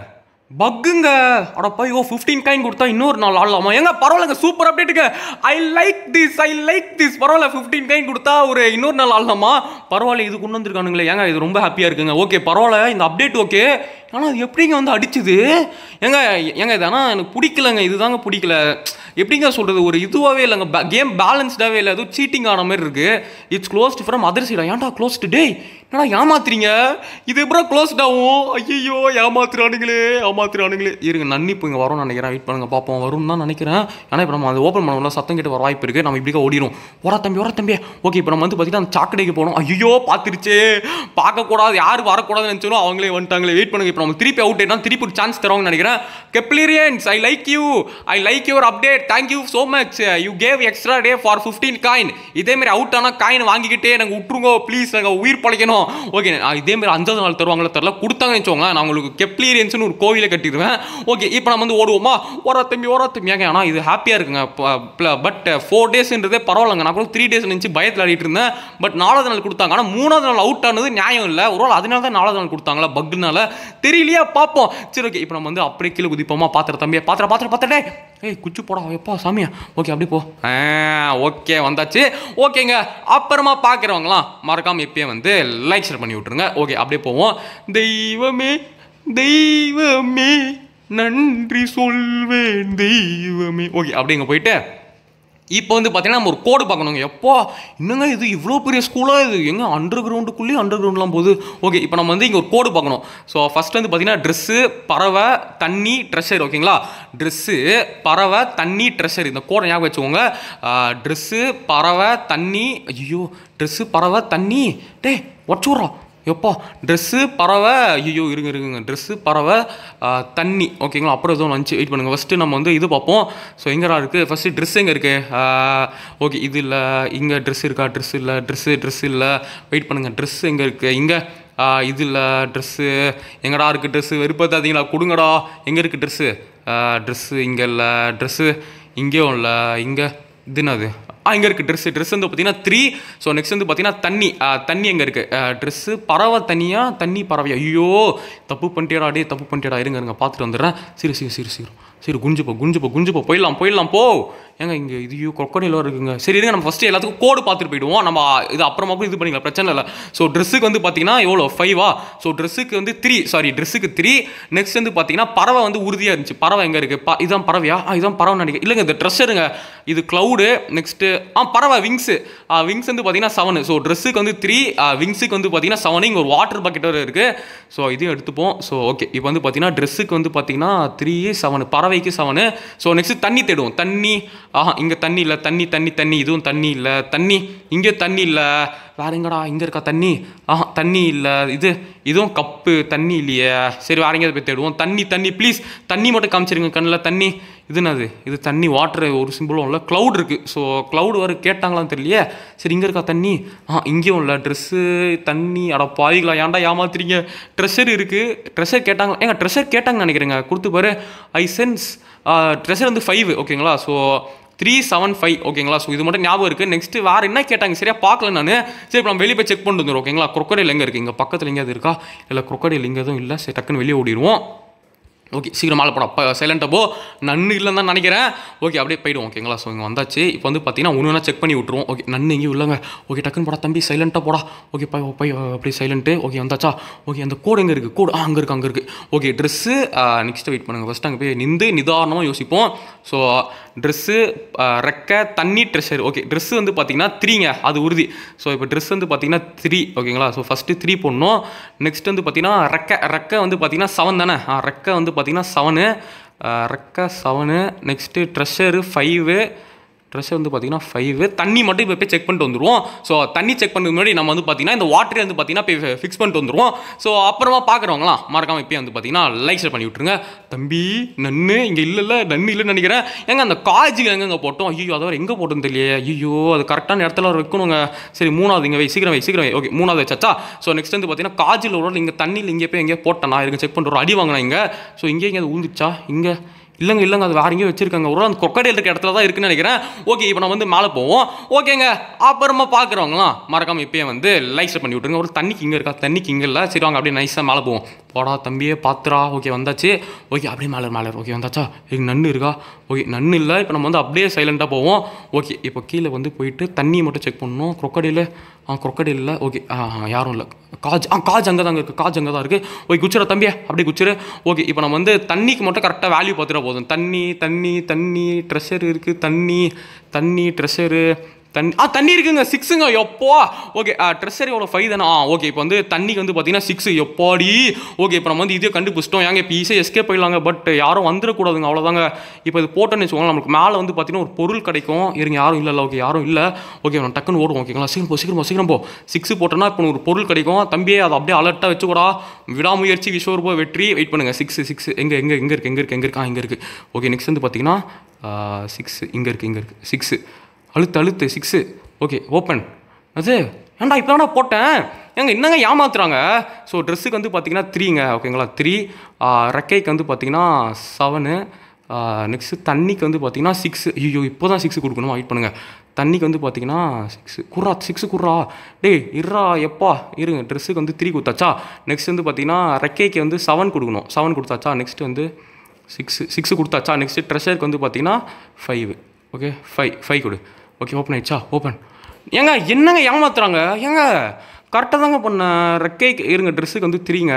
பக்குங்க அடப்பா ஐயோ ஃபிஃப்டீன் காயின் கொடுத்தா இன்னொரு நாள் ஆடலாமா ஏங்க பரவாயில்லங்க சூப்பர் அப்டேட்டுங்க I like this I like this பரவாயில்ல ஃபிஃப்டீன் காயின் கொடுத்தா ஒரு இன்னொரு நாள் ஆடலாமா பரவாயில்ல இது கொண்டு வந்திருக்கானுங்களே ஏங்க இது ரொம்ப ஹாப்பியாக இருக்குங்க ஓகே பரவாயில்ல இந்த அப்டேட் ஓகே ஆனால் அது எப்படிங்க வந்து அடிச்சுது ஏங்க ஏங்க இது ஆனால் எனக்கு பிடிக்கலங்க இதுதாங்க பிடிக்கல எப்படிங்க சொல்கிறது ஒரு இதுவாகவே இல்லைங்க கேம் பேலன்ஸ்டாகவே இல்லை அதுவும் சீட்டிங் ஆன மாதிரி இருக்குது இட்ஸ் க்ளோஸ்ட் ஃப்ரம் அதர் சைடா ஏன்டா க்ளோஸ்டு டேய் என்னடா ஏமாத்துறீங்க இது எப்பறம் க்ளோஸ்ட் ஆகும் ஐயோ ஏமாத்துறானுங்களே ஏமாத்துறானுங்களே இருங்க நன்னி இப்போ இங்கே வரும்னு நினைக்கிறேன் வெயிட் பண்ணுங்க பார்ப்போம் வரும்னு தான் நினைக்கிறேன் ஏன்னா இப்போ நம்ம அதை ஓப்பன் பண்ணலாம் சத்தம் கேட்டு வர வாய்ப்பு இருக்குது நம்ம இப்படிக்கா ஓடிடும் ஓரா தம்பி ஓரா தம்பி ஓகே இப்போ நம்ம வந்து பார்த்தீங்கன்னா அந்த சாக்கடைக்கு போகணும் ஐயோ பார்த்துருச்சே பார்க்கக்கூடாது யார் வரக்கூடாதுன்னு நினச்சாலும் அவங்களே வந்துட்டாங்களே வெயிட் பண்ணுங்க இப்போ நம்ம திருப்பி அவுட் ஆயிட்டா திருப்பி ஒரு சான்ஸ் தருவாங்கன்னு நினைக்கிறேன் கெப்ளீரியன்ஸ் I like you I like your update thank you so much you gave extra day for fifteen coin இதேமாரி அவுட் ஆனால் காயின் வாங்கிக்கிட்டே நாங்கள் விட்டுருங்கோ ப்ளீஸ் நாங்கள் உயிர் பழைக்கணும் ஓகே இதேமாரி அஞ்சாவது நாள் தருவாங்களா தெரில கொடுத்தாங்கன்னு வச்சுக்கோங்களேன் நான் உங்களுக்கு கெப்ளீரியன்ஸ்னு ஒரு கோவிலை கட்டிடுவேன் ஓகே இப்போ நம்ம வந்து ஓடுவோமா ஓரா தம்பி ஓரா தம்பி ஏங்க ஆனால் இது ஹாப்பியாக இருக்குங்க பட் ஃபோர் டேஸ்ன்றதே பரவாயில்லைங்க நான் கூட த்ரீ டேஸ் நினச்சி பயத்தில் ஆடிட்டு இருந்தேன் பட் நாலாவது நாள் கொடுத்தாங்க ஆனால் மூணாவது நாள் அவுட் ஆனது நியாயம் இல்லை ஒரு வேளை அதனால தான் நாலாவது நாள் கொடுத்தாங்களா பக்குனால தெரியலையா பார்ப்போம் சரி ஓகே இப்போ நம்ம வந்து அப்படியே கீழே குதிப்போமா பாத்திர தம்பியை பாத்திர பாத்திர பாத்திரடே ஏய் குச்சி போடா எப்பா சாமியா ஓகே அப்படி போ ஆ ஓகே வந்தாச்சு ஓகேங்க அப்புறமா பார்க்குறவங்களாம் மறக்காம இப்பயே வந்து லைக் ஷேர் பண்ணி விட்ருங்க ஓகே அப்படியே போவோம் தெய்வமே தெய்வமே நன்றி சொல்வேன் தெய்வமே ஓகே அப்படி இங்கே போயிட்டு இப்போ வந்து பார்த்தீங்கன்னா நம்ம ஒரு கோடு பார்க்கணுங்க எப்போ என்னங்க இது இவ்வளோ பெரிய ஸ்கூலாக இது எங்க அண்டர் கிரவுண்டுக்குள்ளேயும் அண்டர் கிரவுண்ட்லாம் போகுது ஓகே இப்போ நம்ம வந்து இங்கே ஒரு கோடு பார்க்கணும் ஸோ ஃபர்ஸ்ட் வந்து பார்த்தீங்கன்னா ட்ரெஸ்ஸு பறவை தண்ணி ட்ரெஷர் ஓகேங்களா ட்ரெஸ்ஸு பறவை தண்ணி ட்ரெஷர் இந்த கோடை ஞாபகம் வச்சுக்கோங்க ட்ரெஸ்ஸு பறவை தண்ணி ஐயோ ட்ரெஸ்ஸு பறவை தண்ணி டேய் வச்சுட்றா எப்பா ட்ரெஸ்ஸு பறவை ஐயோ இருங்க இருங்க ட்ரெஸ்ஸு பறவை ஆ, தண்ணி ஓகேங்களா அப்புறம் எதுவும் வந்துச்சு வெயிட் பண்ணுங்கள் ஃபஸ்ட்டு நம்ம வந்து இது பார்ப்போம் ஸோ எங்கடா இருக்குது ஃபஸ்ட்டு ட்ரெஸ் எங்கே இருக்குது ஓகே இது இல்லை இங்கே ட்ரெஸ் இருக்கா ட்ரெஸ் இல்லை ட்ரெஸ்ஸு ட்ரெஸ் இல்லை வெயிட் பண்ணுங்கள் ட்ரெஸ் எங்கே இருக்குது இங்கே இது இல்லை ட்ரெஸ்ஸு எங்கடா இருக்குது ட்ரெஸ்ஸு வெறுப்பத்தாதீங்களா கொடுங்கடா எங்கே இருக்குது ட்ரெஸ்ஸு ட்ரெஸ்ஸு இங்கே இல்லை ட்ரெஸ்ஸு இங்கேயும் இல்லை இங்கே இது என்னது ஆ இங்கே இருக்குது ட்ரெஸ்ஸு ட்ரெஸ் வந்து பார்த்தீங்கன்னா த்ரீ ஸோ நெக்ஸ்ட் வந்து பார்த்தீங்கன்னா தண்ணி ஆ, தண்ணி எங்கே இருக்குது ட்ரெஸ்ஸு பறவை தண்ணியா தண்ணி பறவையா ஐயோ தப்பு பண்ணிட்டேடா டே தப்பு பண்ணிட்டேடா இருங்க இருங்க பார்த்துட்டு வந்துடுறேன் சரி சரி சரி சரி சரி குஞ்சு போ குஞ்சு போ குஞ்சு போ போயிடலாம் போயிடலாம் போ ஏங்க இங்கே இது கொக்கடையில் இருக்குங்க சரி இருங்க நம்ம ஃபஸ்ட்டு எல்லாத்துக்கும் கோடு பார்த்துட்டு போயிடுவோம் நம்ம இது அப்புறமா கூட இது பண்ணிக்கலாம் பிரச்சனை இல்லை ஸோ ட்ரெஸ்ஸுக்கு வந்து பார்த்தீங்கன்னா எவ்வளோ ஃபைவா ஸோ ட்ரெஸ்ஸுக்கு வந்து த்ரீ சாரி ட்ரெஸ்ஸுக்கு த்ரீ நெக்ஸ்ட் வந்து பார்த்தீங்கன்னா பறவை வந்து உறுதியாக இருந்துச்சு பறவை எங்கே இருக்குது பா இதான் பறவையா ஆ இதான் பறவை நினைக்கிறேன் இல்லைங்க இந்த ட்ரெஸ் இருங்க இது க்ளவுடு நெக்ஸ்ட்டு ஆ பறவை விங்ஸு விங்ஸ் வந்து பார்த்தீங்கன்னா செவனு ஸோ ட்ரெஸ்ஸுக்கு வந்து த்ரீ விங்ஸுக்கு வந்து பார்த்தீங்கன்னா செவனு இங்கே ஒரு வாட்டர் பக்கெட் வேறு இருக்குது ஸோ இதையும் எடுத்துப்போம் ஸோ ஓகே இப்போ வந்து பார்த்தீங்கன்னா ட்ரெஸ்ஸுக்கு வந்து பார்த்தீங்கன்னா த்ரீ செவனு பறவைக்கு செவனு ஸோ நெக்ஸ்ட் தண்ணி தேடுவோம் தண்ணி ஆஹா இங்கே தண்ணி இல்லை தண்ணி தண்ணி தண்ணி இதுவும் தண்ணி இல்லை தண்ணி இங்கே தண்ணி இல்லை வேற எங்கடா இங்கே இருக்கா தண்ணி ஆஹா தண்ணி இல்லை இது இதுவும் கப்பு தண்ணி இல்லையே சரி வேற எங்கேயாவது போய் தேடுவோம் தண்ணி தண்ணி ப்ளீஸ் தண்ணி மட்டும் காமிச்சிருங்க கண்ணில் தண்ணி இது என்னது இது தண்ணி வாட்டர் ஒரு சிம்பிளும் இல்லை க்ளவுட் இருக்குது ஸோ க்ளவுட் வர கேட்டாங்களான்னு தெரியலையே சரி இங்கே இருக்கா தண்ணி ஆ இங்கேயும் இல்லை ட்ரெஸ்ஸு தண்ணி அட பாவிகளா ஏன்டா ஏமாத்துறீங்க ட்ரெஷர் இருக்குது ட்ரெஷர் கேட்டாங்க ஏங்க ட்ரெஷர் கேட்டாங்கன்னு நினைக்கிறேங்க கொடுத்து பாரு ஐ சென்ஸ் ட்ரெஷர் வந்து ஃபைவ் ஓகேங்களா ஸோ த்ரீ செவன் ஃபைவ் ஓகேங்களா ஸோ இது மட்டும் ஞாபகம் இருக்குது நெக்ஸ்ட் வேறு என்ன கேட்டாங்க சரியா பார்க்கல நான் சரி இப்போ நம்ம வெளியே போய் செக் பண்ணிட்டு வந்துடும் ஓகேங்களா crocodile எங்கே இருக்குது இங்கே பக்கத்தில் எங்கேயாவது இருக்கா இல்லை crocodile இங்கே எதுவும் இல்லை சரி டக்குன்னு வெளியே ஓடிடுவோம் ஓகே சீக்கிரம் மாலை போட அப்போ சைலண்ட்டாக போ நன்னு இல்லைன்னு தான் நினைக்கிறேன் ஓகே அப்படியே போயிடுவோம் ஓகேங்களா ஸோ இங்கே வந்தாச்சு இப்போ வந்து பார்த்தீங்கன்னா ஒன்று வேணா செக் பண்ணி விட்ருவோம் ஓகே நன்னு எங்கேயும் இல்லைங்க ஓகே டக்குன்னு போடா தம்பி சைலண்ட்டாக போடா ஓகே போய் போய் அப்படியே சைலண்ட்டு ஓகே வந்தாச்சா ஓகே அந்த கோடு எங்கே இருக்குது கோடு ஆ அங்கே இருக்குது அங்கே இருக்குது ஓகே ட்ரெஸ்ஸு நெக்ஸ்ட் வெயிட் பண்ணுங்கள் ஃபஸ்ட்டு அங்கே போய் நின்று நிதானமாக யோசிப்போம் ஸோ ட்ரெஸ்ஸு ரெக்கை தண்ணி ட்ரெஷர் ஓகே ட்ரெஸ்ஸு வந்து பார்த்தீங்கன்னா த்ரீங்க அது உறுதி ஸோ இப்போ ட்ரெஸ் வந்து பார்த்தீங்கன்னா த்ரீ ஓகேங்களா ஸோ ஃபஸ்ட்டு த்ரீ போடணும் நெக்ஸ்ட் வந்து பார்த்தீங்கன்னா ரெக்கை ரெக்கை வந்து பார்த்தீங்கன்னா செவன் தானே ஆ ரெக்கை வந்து பார்த்தீங்கன்னா செவனு ரெக்கை seven next treasure five dress வந்து பார்த்தீங்கன்னா ஃபைவ் தண்ணி மட்டும் இப்போ போய் செக் பண்ணிட்டு வந்துருவோம் ஸோ தண்ணி செக் பண்ணுறது முன்னாடி நம்ம வந்து பார்த்தீங்கன்னா இந்த வாட்டரே வந்து பார்த்தீங்கன்னா போய் ஃபிக்ஸ் பண்ணிட்டு வந்துருவோம் ஸோ அப்புறமா பார்க்குறவங்களாம் மறக்காம இப்போயே வந்து பார்த்தீங்கன்னா லைக் ஷேர் பண்ணி விட்ருங்க தம்பி நன்னு இங்கே இல்லைல்ல நன்னு இல்லைன்னு நினைக்கிறேன் ஏங்க அந்த காஜுக்கு எங்கெங்க போட்டோம் ஐயோ அதை எங்கே போட்டோம் தெரியலையே ஐயோ அது கரெக்டான இடத்துல வைக்கணுங்க சரி மூணாவது இங்கே வை சீக்கிரம் வை சீக்கிரம் வை ஓகே மூணாவது வச்சாச்சா ஸோ நெக்ஸ்ட் வந்து பார்த்தீங்கன்னா காஜில் ஒரு இங்கே தண்ணியில் இங்கே போய் எங்கேயோ போட்டேன் நான் இருங்க செக் பண்ணுறோம் அடி வாங்கினேன் இங்கே ஸோ இங்கே எங்கே அது ஊந்துச்சா இங்கே இல்லைங்க இல்லைங்க அது வேற எங்கேயும் வச்சிருக்காங்க ஒரு அந்த கொக்கடையில் இருக்க இடத்துல தான் இருக்குன்னு நினைக்கிறேன் ஓகே இப்போ நம்ம வந்து மேலே போவோம் ஓகேங்க அப்புறமா பார்க்குறவங்களாம் மறக்காம இப்பயே வந்து லைக் ஷேர் பண்ணி விட்ருங்க ஒரு தண்ணிக்கு இங்கே இருக்கா தண்ணிக்கு இங்கே இல்லை சரி வாங்க அப்படியே நைஸாக மேலே போவோம் போடா தம்பியே பாத்துரா ஓகே வந்தாச்சு ஓகே அப்படியே மேலே மேலே ஓகே வந்தாச்சா இங்கே நன்னு இருக்கா ஓகே நன்னு இல்லை இப்போ நம்ம வந்து அப்படியே சைலண்ட்டாக போவோம் ஓகே இப்போ கீழே வந்து போயிட்டு தண்ணியை மட்டும் செக் பண்ணணும் crocodile ஆ crocodile இல்லை ஓகே ஆ ஆ, யாரும் இல்லை காஜ் ஆ காஜ் அங்கே தாங்க இருக்குது காஜ் அங்கே தான் இருக்குது ஓகே குச்சிர தம்பியா அப்படியே குச்சிரு ஓகே இப்போ நம்ம வந்து தண்ணிக்கு மட்டும் கரெக்டாக வேல்யூ பார்த்துட்டா போதும் தண்ணி தண்ணி தண்ணி ட்ரெஷர் இருக்குது தண்ணி தண்ணி ட்ரெஷரு தண்ணி ஆ தண்ணி இருக்குங்க சிக்ஸுங்க எப்போ ஓகே ட்ரெஸ்ஸர் எவ்வளோ ஃபைவ் தானே ஆ ஓகே இப்போ வந்து தண்ணிக்கு வந்து பார்த்தீங்கன்னா சிக்ஸ் எப்பாடி ஓகே இப்போ நம்ம வந்து இதே கண்டுபிடிச்சிட்டோம் ஏங்க இப்போ ஈஸியாக எஸ்கேப் போயிடலாங்க பட் யாரும் வந்துடக்கூடாதுங்க அவ்வளோதாங்க இப்போ இது போட்டோன்னு வச்சுக்கோங்க நமக்கு மேலே வந்து பார்த்தீங்கன்னா ஒரு பொருள் கிடைக்கும் இருங்க யாரும் இல்லை ஓகே யாரும் இல்லை ஓகே நான் டக்குன்னு ஓடுவோம் ஓகேங்களா சீக்கிரம் போ சீக்கிரம் போ சீக்கிரம் போ சிக்ஸ் போட்டோன்னா இப்போ ஒரு பொருள் கிடைக்கும் தம்பியே அதை அப்படியே அலர்ட்டாக வச்சுக்கூடா விடாமுயற்சி விஸ்வரூப வெற்றி வெயிட் பண்ணுங்கள் சிக்ஸ் சிக்ஸ் எங்கே எங்கே எங்கே இருக்குது எங்கே இருக்குது எங்கே இருக்கா இங்கே இருக்குது ஓகே நெக்ஸ்ட் வந்து பார்த்தீங்கன்னா சிக்ஸ் இங்கே இருக்குது இங்கே இருக்குது சிக்ஸு அழுத்து அழுத்து சிக்ஸு ஓகே ஓப்பன் அது ஏன்டா இப்போ தானே போட்டேன் ஏங்க என்னங்க ஏமாத்துறாங்க ஸோ ட்ரெஸ்ஸுக்கு வந்து பார்த்தீங்கன்னா த்ரீங்க ஓகேங்களா த்ரீ ரெக்கைக்கு வந்து பார்த்தீங்கன்னா செவனு நெக்ஸ்ட்டு தண்ணிக்கு வந்து பார்த்தீங்கன்னா சிக்ஸ் ஐயோ இப்போ தான் சிக்ஸ் கொடுக்கணும் வெயிட் பண்ணுங்கள் தண்ணிக்கு வந்து பார்த்தீங்கன்னா சிக்ஸ் குர்ரா சிக்ஸ் குர்ரா டேய் இருறா எப்பா இருங்க ட்ரெஸ்ஸுக்கு வந்து த்ரீ கொடுத்தாச்சா நெக்ஸ்ட் வந்து பார்த்தீங்கன்னா ரெக்கைக்கு வந்து செவன் கொடுக்கணும் செவன் கொடுத்தாச்சா நெக்ஸ்ட் வந்து சிக்ஸ் சிக்ஸ் கொடுத்தாச்சா நெக்ஸ்ட் ட்ரெஷருக்கு வந்து பார்த்தீங்கன்னா ஃபைவ் ஓகே ஃபைவ் ஃபைவ் கொடு ஓகே ஓப்பன் ஆயிடுச்சா ஓப்பன் ஏங்க என்னங்க ஏமாத்துறாங்க ஏங்க கரெக்டாக தாங்க பண்ணேன் ரெக்கைக்கு இருங்க ட்ரெஸ்ஸுக்கு வந்து திரிங்க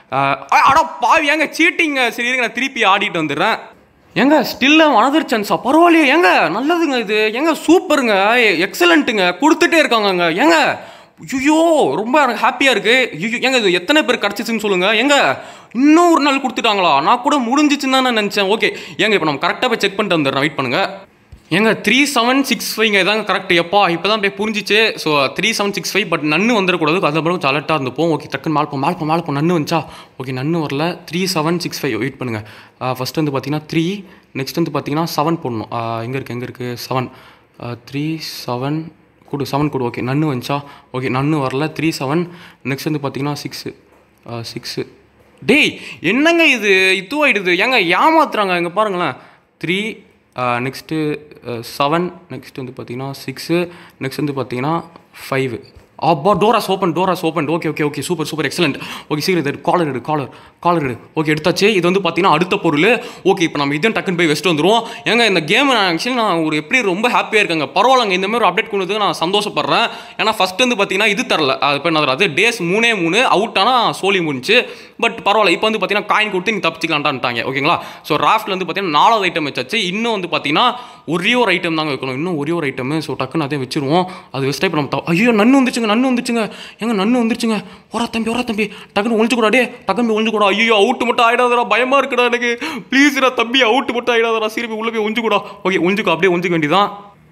அடா பாவி ஏங்க சீட்டிங்க சரி இருங்க நான் திருப்பி ஆடிட்டு வந்துடுறேன் ஏங்க ஸ்டில்ல அனதர் சான்ஸா பரவாயில்லையே ஏங்க நல்லதுங்க இது ஏங்க சூப்பருங்க எக்ஸலண்ட்டுங்க கொடுத்துட்டே இருக்காங்கங்க ஏங்க ஐயோ ரொம்ப எனக்கு ஹாப்பியாக இருக்கு ஐயோ ஏங்க இது எத்தனை பேர் கிடச்சிச்சுன்னு சொல்லுங்க ஏங்க இன்னும் ஒரு நாள் கொடுத்துட்டாங்களா நான் கூட முடிஞ்சிச்சுன்னு தான் நான் நினச்சேன் ஓகே ஏங்க இப்போ நம்ம கரெக்டாக போய் செக் பண்ணிட்டு வந்துடுறேன் வெயிட் பண்ணுங்க ஏங்க த்ரீ செவன் சிக்ஸ் ஃபைவ்ங்க இதாங்க கரெக்ட் எப்பா இப்போ தான் போய் புரிஞ்சிச்சு so three seven six five but நன்னு வந்துடக்கூடாது அது அப்புறம் கொஞ்சம் அலர்ட்டாக இருந்துப்போம் ஓகே டக்குன்னு மால்ப்போம் மால்ப்போம் மால்ப்போம் நன்னு வந்துச்சா ஓகே நன்னு வரல three seven six five wait பண்ணுங்கள் ஃபஸ்ட் வந்து பார்த்தீங்கன்னா த்ரீ நெக்ஸ்ட் வந்து பார்த்தீங்கன்னா செவன் போடணும் எங்கே இருக்குது எங்கே இருக்குது செவன் த்ரீ செவன் கொடு செவன் கொடு ஓகே நன்னு வந்துச்சா ஓகே நன்னு வரல த்ரீ செவன் நெக்ஸ்ட் வந்து பார்த்தீங்கன்னா சிக்ஸு சிக்ஸு டேய் என்னங்க இது இதுவாயிடுது ஏங்க ஏமாத்துறாங்க இங்கே பாருங்களேன் த்ரீ நெக்ஸ்ட்டு செவன் நெக்ஸ்ட் வந்து பார்த்தீங்கன்னா சிக்ஸு நெக்ஸ்ட் வந்து பார்த்தீங்கன்னா ஃபைவ் அப்பா doors open doors open okay okay okay super super excellent okay சீக்கிரம் இது காலர் எடு காலர் காலர் எடு ஓகே எடுத்தாச்சு இது வந்து பார்த்தீங்கன்னா அடுத்த பொருள் ஓகே இப்போ நம்ம இதையும் டக்குன்னு போய் வெஸ்ட் வந்துருவோம் ஏங்க இந்த கேம் நான் ஆக்சுவலி நான் ஒரு எப்படி ரொம்ப ஹாப்பியாக இருக்கேங்க பரவாயில்லங்க இந்த மாதிரி ஒரு அப்டேட் கொண்டதுக்கு நான் சந்தோஷப்படுறேன் ஏன்னா ஃபஸ்ட் வந்து பார்த்தீங்கன்னா இது தரல அது இப்போ என்ன அது டேஸ் மூணே மூணு அவுட் ஆனால் சோலி முடிஞ்சு பட் பரவாயில்ல இப்போ வந்து பார்த்தீங்கன்னா காயின் கொடுத்து நீ தப்பிச்சிக்கலான்ட்டான்ட்டாங்க ஓகேங்களா ஸோ ராஃப்ட்ல வந்து பார்த்தீங்கன்னா நாலாவது ஐட்டம் வச்சாச்சு இன்னும் வந்து பார்த்தீங்கன்னா ஒரே ஒரு ஐட்டம் தாங்க வைக்கணும் இன்னும் ஒரே ஒரு ஐட்டம் ஸோ டக்குன்னு அதே வச்சிருவோம் அது வெஸ்ட் இப்போ நம்ம த- ஐயோ நன்னு வந்துச்சுங்க நன்னு வந்துச்சுங்க ஏங்க நன்னு வந்துருச்சுங்க ஒரா தம்பி ஒரா தம்பி டக்குன்னு ஒழிச்சு கூடா டே டக்குன்னு ஒழிச்சு கூடா ஐயோ அவுட் மட்டும் ஆயிடாதடா பயமா இருக்குடா எனக்கு ப்ளீஸ்டா தம்பி அவுட் மட்டும் ஆயிடாதடா சரி உள்ள போய் ஒழிச்சு கூடா ஓகே ஒழிச்சுக்கோ அப்படியே ஒழிச்சுக்க வேண்டியதான்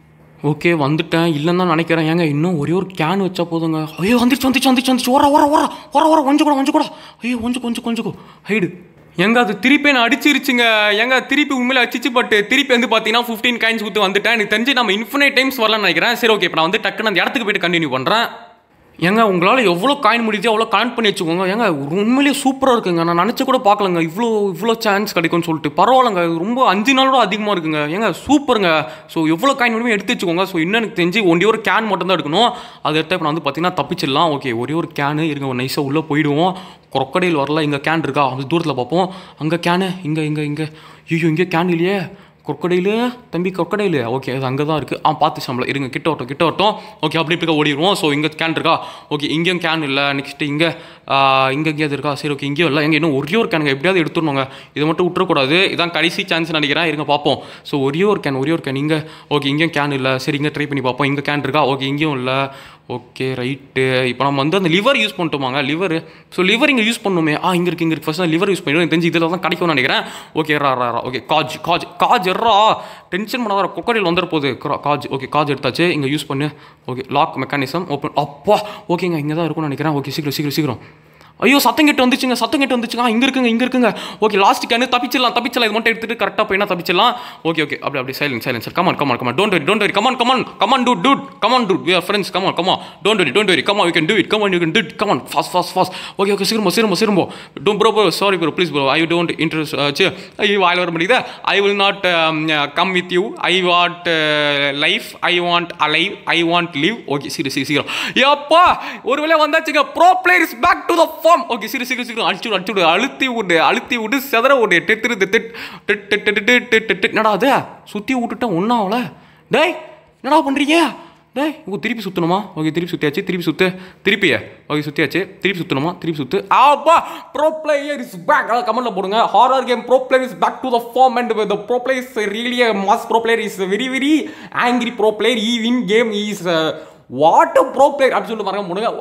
ஓகே வந்துட்டேன் இல்லைன்னு தான் நினைக்கிறேன் ஏங்க இன்னும் ஒரே ஒரு கேன் வச்சா போதுங்க ஐயோ வந்துச்சு வந்துச்சு வந்துச்சு வந்துச்சு ஓர ஓர ஓர ஓர ஓர கொஞ்சம் கூட கொஞ்சம் கூட ஐயோ கொஞ்சம் கொஞ்சம் கொஞ்சம் ஹைடு எங்க அது திருப்பி நான் அடிச்சிருச்சுங்க எங்க திருப்பி உண்மையில அடிச்சிச்சு பட் திருப்பி வந்து பார்த்தீங்கன்னா ஃபிஃப்டீன் காயின்ஸ் கொடுத்து வந்துட்டேன் எனக்கு தெரிஞ்சு நம்ம இன்ஃபினைட் டைம்ஸ் வரலாம்னு நினைக்கிறேன் சரி ஓகே இப்போ நான் வந்து டக்குன்னு அந்த இடத்துக்கு போயிட்டு கண்டினியூ பண்ணுறேன் ஏங்க உங்களால் எவ்வளோ காயின் முடியுது அவ்வளோ கனெக்ட் பண்ணி வச்சுக்கோங்க ஏங்க உண்மையிலேயே சூப்பராக இருக்குங்க நான் நினச்சி கூட பார்க்கலங்க இவ்வளோ இவ்வளோ சான்ஸ் கிடைக்கும்னு சொல்லிட்டு பரவாயில்லங்க இது ரொம்ப அஞ்சு நாளோட அதிகமாக இருக்குங்க ஏங்க சூப்பருங்க ஸோ எவ்வளோ காயின் முடியுமோ எடுத்து வச்சுக்கோங்க ஸோ இன்னும் எனக்கு தெரிஞ்சு ஒன்றே ஒரு கேன் மட்டும் தான் எடுக்கணும் அதை எடுத்து இப்போ நான் வந்து பார்த்தீங்கன்னா தப்பிச்சிடலாம் ஓகே ஒரே ஒரு கேனு இருங்க ஒரு நைஸாக உள்ளே போயிடுவோம் crocodile வரல இங்கே கேன் இருக்கா அது தூரத்தில் பார்ப்போம் அங்கே கேனு இங்கே இங்கே இங்கே ஐயோ இங்கே கேன் இல்லையே கொக்கடையில் தம்பி கொக்கடையில் ஓகே அது அங்கே தான் இருக்குது ஆ பார்த்து சம்பளம் இருங்க கிட்ட வரட்டும் கிட்ட வரட்டும் ஓகே அப்படி இப்படி ஓடிடுவோம் ஸோ இங்கே கேன் இருக்கா ஓகே இங்கேயும் கேன் இல்லை நெக்ஸ்ட்டு இங்கே இங்கே எங்கேயாவது இருக்கா சரி ஓகே இங்கேயும் இல்லை எங்கே இன்னும் ஒரே ஒரு கேனுங்க எப்படியாவது எடுத்துடணுங்க இதை மட்டும் விட்டுறக்கூடாது இதான் கடைசி சான்ஸ் நினைக்கிறேன் இருங்க பார்ப்போம் ஸோ ஒரே ஒரு கேன் ஒரே ஒரு கேன் இங்கே ஓகே இங்கேயும் கேன் இல்லை சரி இங்கே ட்ரை பண்ணி பார்ப்போம் இங்கே கேன் இருக்கா ஓகே இங்கேயும் இல்லை ஓகே ரைட்டு இப்போ நம்ம வந்து அந்த லிவர் யூஸ் பண்ணிட்டோமாங்க லிவர் ஸோ லிவர் இங்கே யூஸ் பண்ணுமே ஆ இங்கே இருக்கு இங்கே இருக்கு ஃபர்ஸ்ட் லிவர் யூஸ் பண்ணிடுவோம் எனக்கு தெரிஞ்சு இதில் தான் கிடைக்கும்னு நினைக்கிறேன் ஓகே ரா ரா ரா ஓகே காஜ் காஜ் காஜ் எர்ரா டென்ஷன் பண்ண வர கொக்கடையில் வந்துட போகுது க்ரா- காஜ் ஓகே காஜ் எடுத்தாச்சு இங்கே யூஸ் பண்ணு ஓகே லாக் மெக்கானிசம் ஓப்பன் அப்பா ஓகேங்க இங்கே தான் இருக்கும்னு நினைக்கிறேன் ஓகே சீக்கிரம் சீக்கிரம் சீக்கிரம் ஐயோ சத்தம் கெட்டு வந்துச்சுங்க சத்தம் கெட்டு வந்துச்சுங்க இங்கே இருக்குங்க இங்கே இருக்குங்க ஓகே லாஸ்ட் கேனு தப்பிச்சிடலாம் தப்பிச்சிடலாம் இது மட்டும் எடுத்துட்டு கரெக்டாக போயினா தப்பிச்சிடலாம் ஓகே ஓகே அப்படி அப்படி silence silence come on come on come on don't very don't very come on come on come on dude dude come on dude we are friends come on come on don't very don't very come on you can do it come on you can do it come on fast fast fast okay okay சீக்கிரமோ சீக்கிரமோ சீக்கிரமோ don't bro bro sorry bro please bro I don't interest சி ஐயோ வாயில் வர முடியுது I will not come with you I want life I want alive I want live okay சீக்கிரம் சீக்கிரம் சீக்கிரம் ஏப்பா ஒருவேளை வந்தாச்சுங்க bro player is back to the form okay சீக்கிரம் சீக்கிரம் சீக்கிரம் அடிச்சு விடு அடிச்சு விடு அழுத்தி விடு அழுத்தி விடு செதற விடு டெட்டு திட் டிட் டிட் டிட் டிட் டிட் டிட் என்னடா அது சுற்றி விட்டுட்டேன் ஒன்றும் ஆகல டேய் என்னடா பண்ணுறீங்க டேய் ஓ திருப்பி சுற்றணுமா ஓகே திருப்பி சுற்றியாச்சு திருப்பி சுற்று திருப்பியே ஓகே சுற்றியாச்சு திருப்பி சுற்றணுமா திருப்பி சுற்று ஆப்பா ப்ரோ பிளேயர் இஸ் பேக் அதாவது கமெண்ட்டில் போடுங்க horror game bro player is back to the form and the bro player is really mass bro player is very very angry bro player ஈ win game is what bro player அப்படின்னு சொல்லிட்டு மறக்க முடியுங்க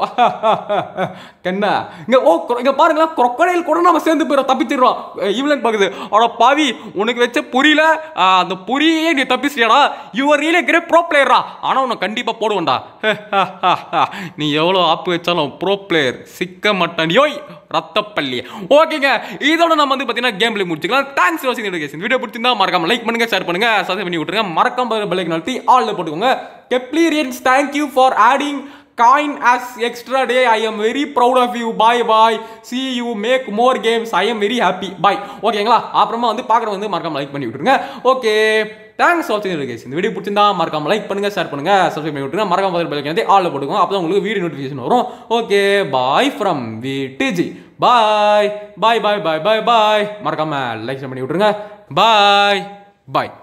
என்ன இங்க ஓ கொ- இங்க பாருங்களேன் crocodile கூட நம்ம சேர்ந்து போயிடும் தப்பிச்சிடுறோம் ஈவிலன் பாக்குது அட பாவி உனக்கு வச்ச புரியல அந்த புரியே நீ தப்பிச்சிட்டியாடா யுவர் ரியலி கிரேட் ப்ரோ பிளேயரா ஆனா உன்னை கண்டிப்பா போடுவேன்டா நீ எவ்வளோ ஆப்பு வச்சாலும் ப்ரோ பிளேயர் சிக்க மாட்டான் யோய் ரத்தப்பள்ளி ஓகேங்க இதோட நம்ம வந்து பார்த்தீங்கன்னா கேம் பிளே முடிச்சுக்கலாம் தேங்க்ஸ் வாட்சிங் எஜுகேஷன் வீடியோ பிடிச்சிருந்தா மறக்காம லைக் பண்ணுங்க ஷேர் பண்ணுங்க சப்ஸ்கிரைப் பண்ணி விட்டுருங்க மறக்காம பெல்லைக் நடத்தி ஆல்ல போட்டுக்கோங்க கெப்ளீரியன்ஸ் thank you for adding coin as extra day i am very proud of you bye bye see you make more games i am very happy bye ஓகேங்களா அப்புறமா வந்து பார்க்குற வந்து மறக்காம லைக் பண்ணி விட்டுருங்க ஓகே தேங்க்ஸ் வாட்சிங் எஜுகேஷன் இந்த வீடியோ பிடிச்சிருந்தா மறக்காம லைக் பண்ணுங்க ஷேர் பண்ணுங்க சப்ஸ்கிரைப் பண்ணி விட்டுருங்க மறக்காம பதில் பெல்லைக் நடத்தி ஆல்ல போட்டுக்கோங்க அப்போ உங்களுக்கு வீடியோ நோட்டிஃபிகேஷன் வரும் ஓகே பாய் ஃப்ரம் வி டிஜி bye bye bye bye bye bye மறக்காம லைக் பண்ணி விட்டுருங்க பாய் பாய்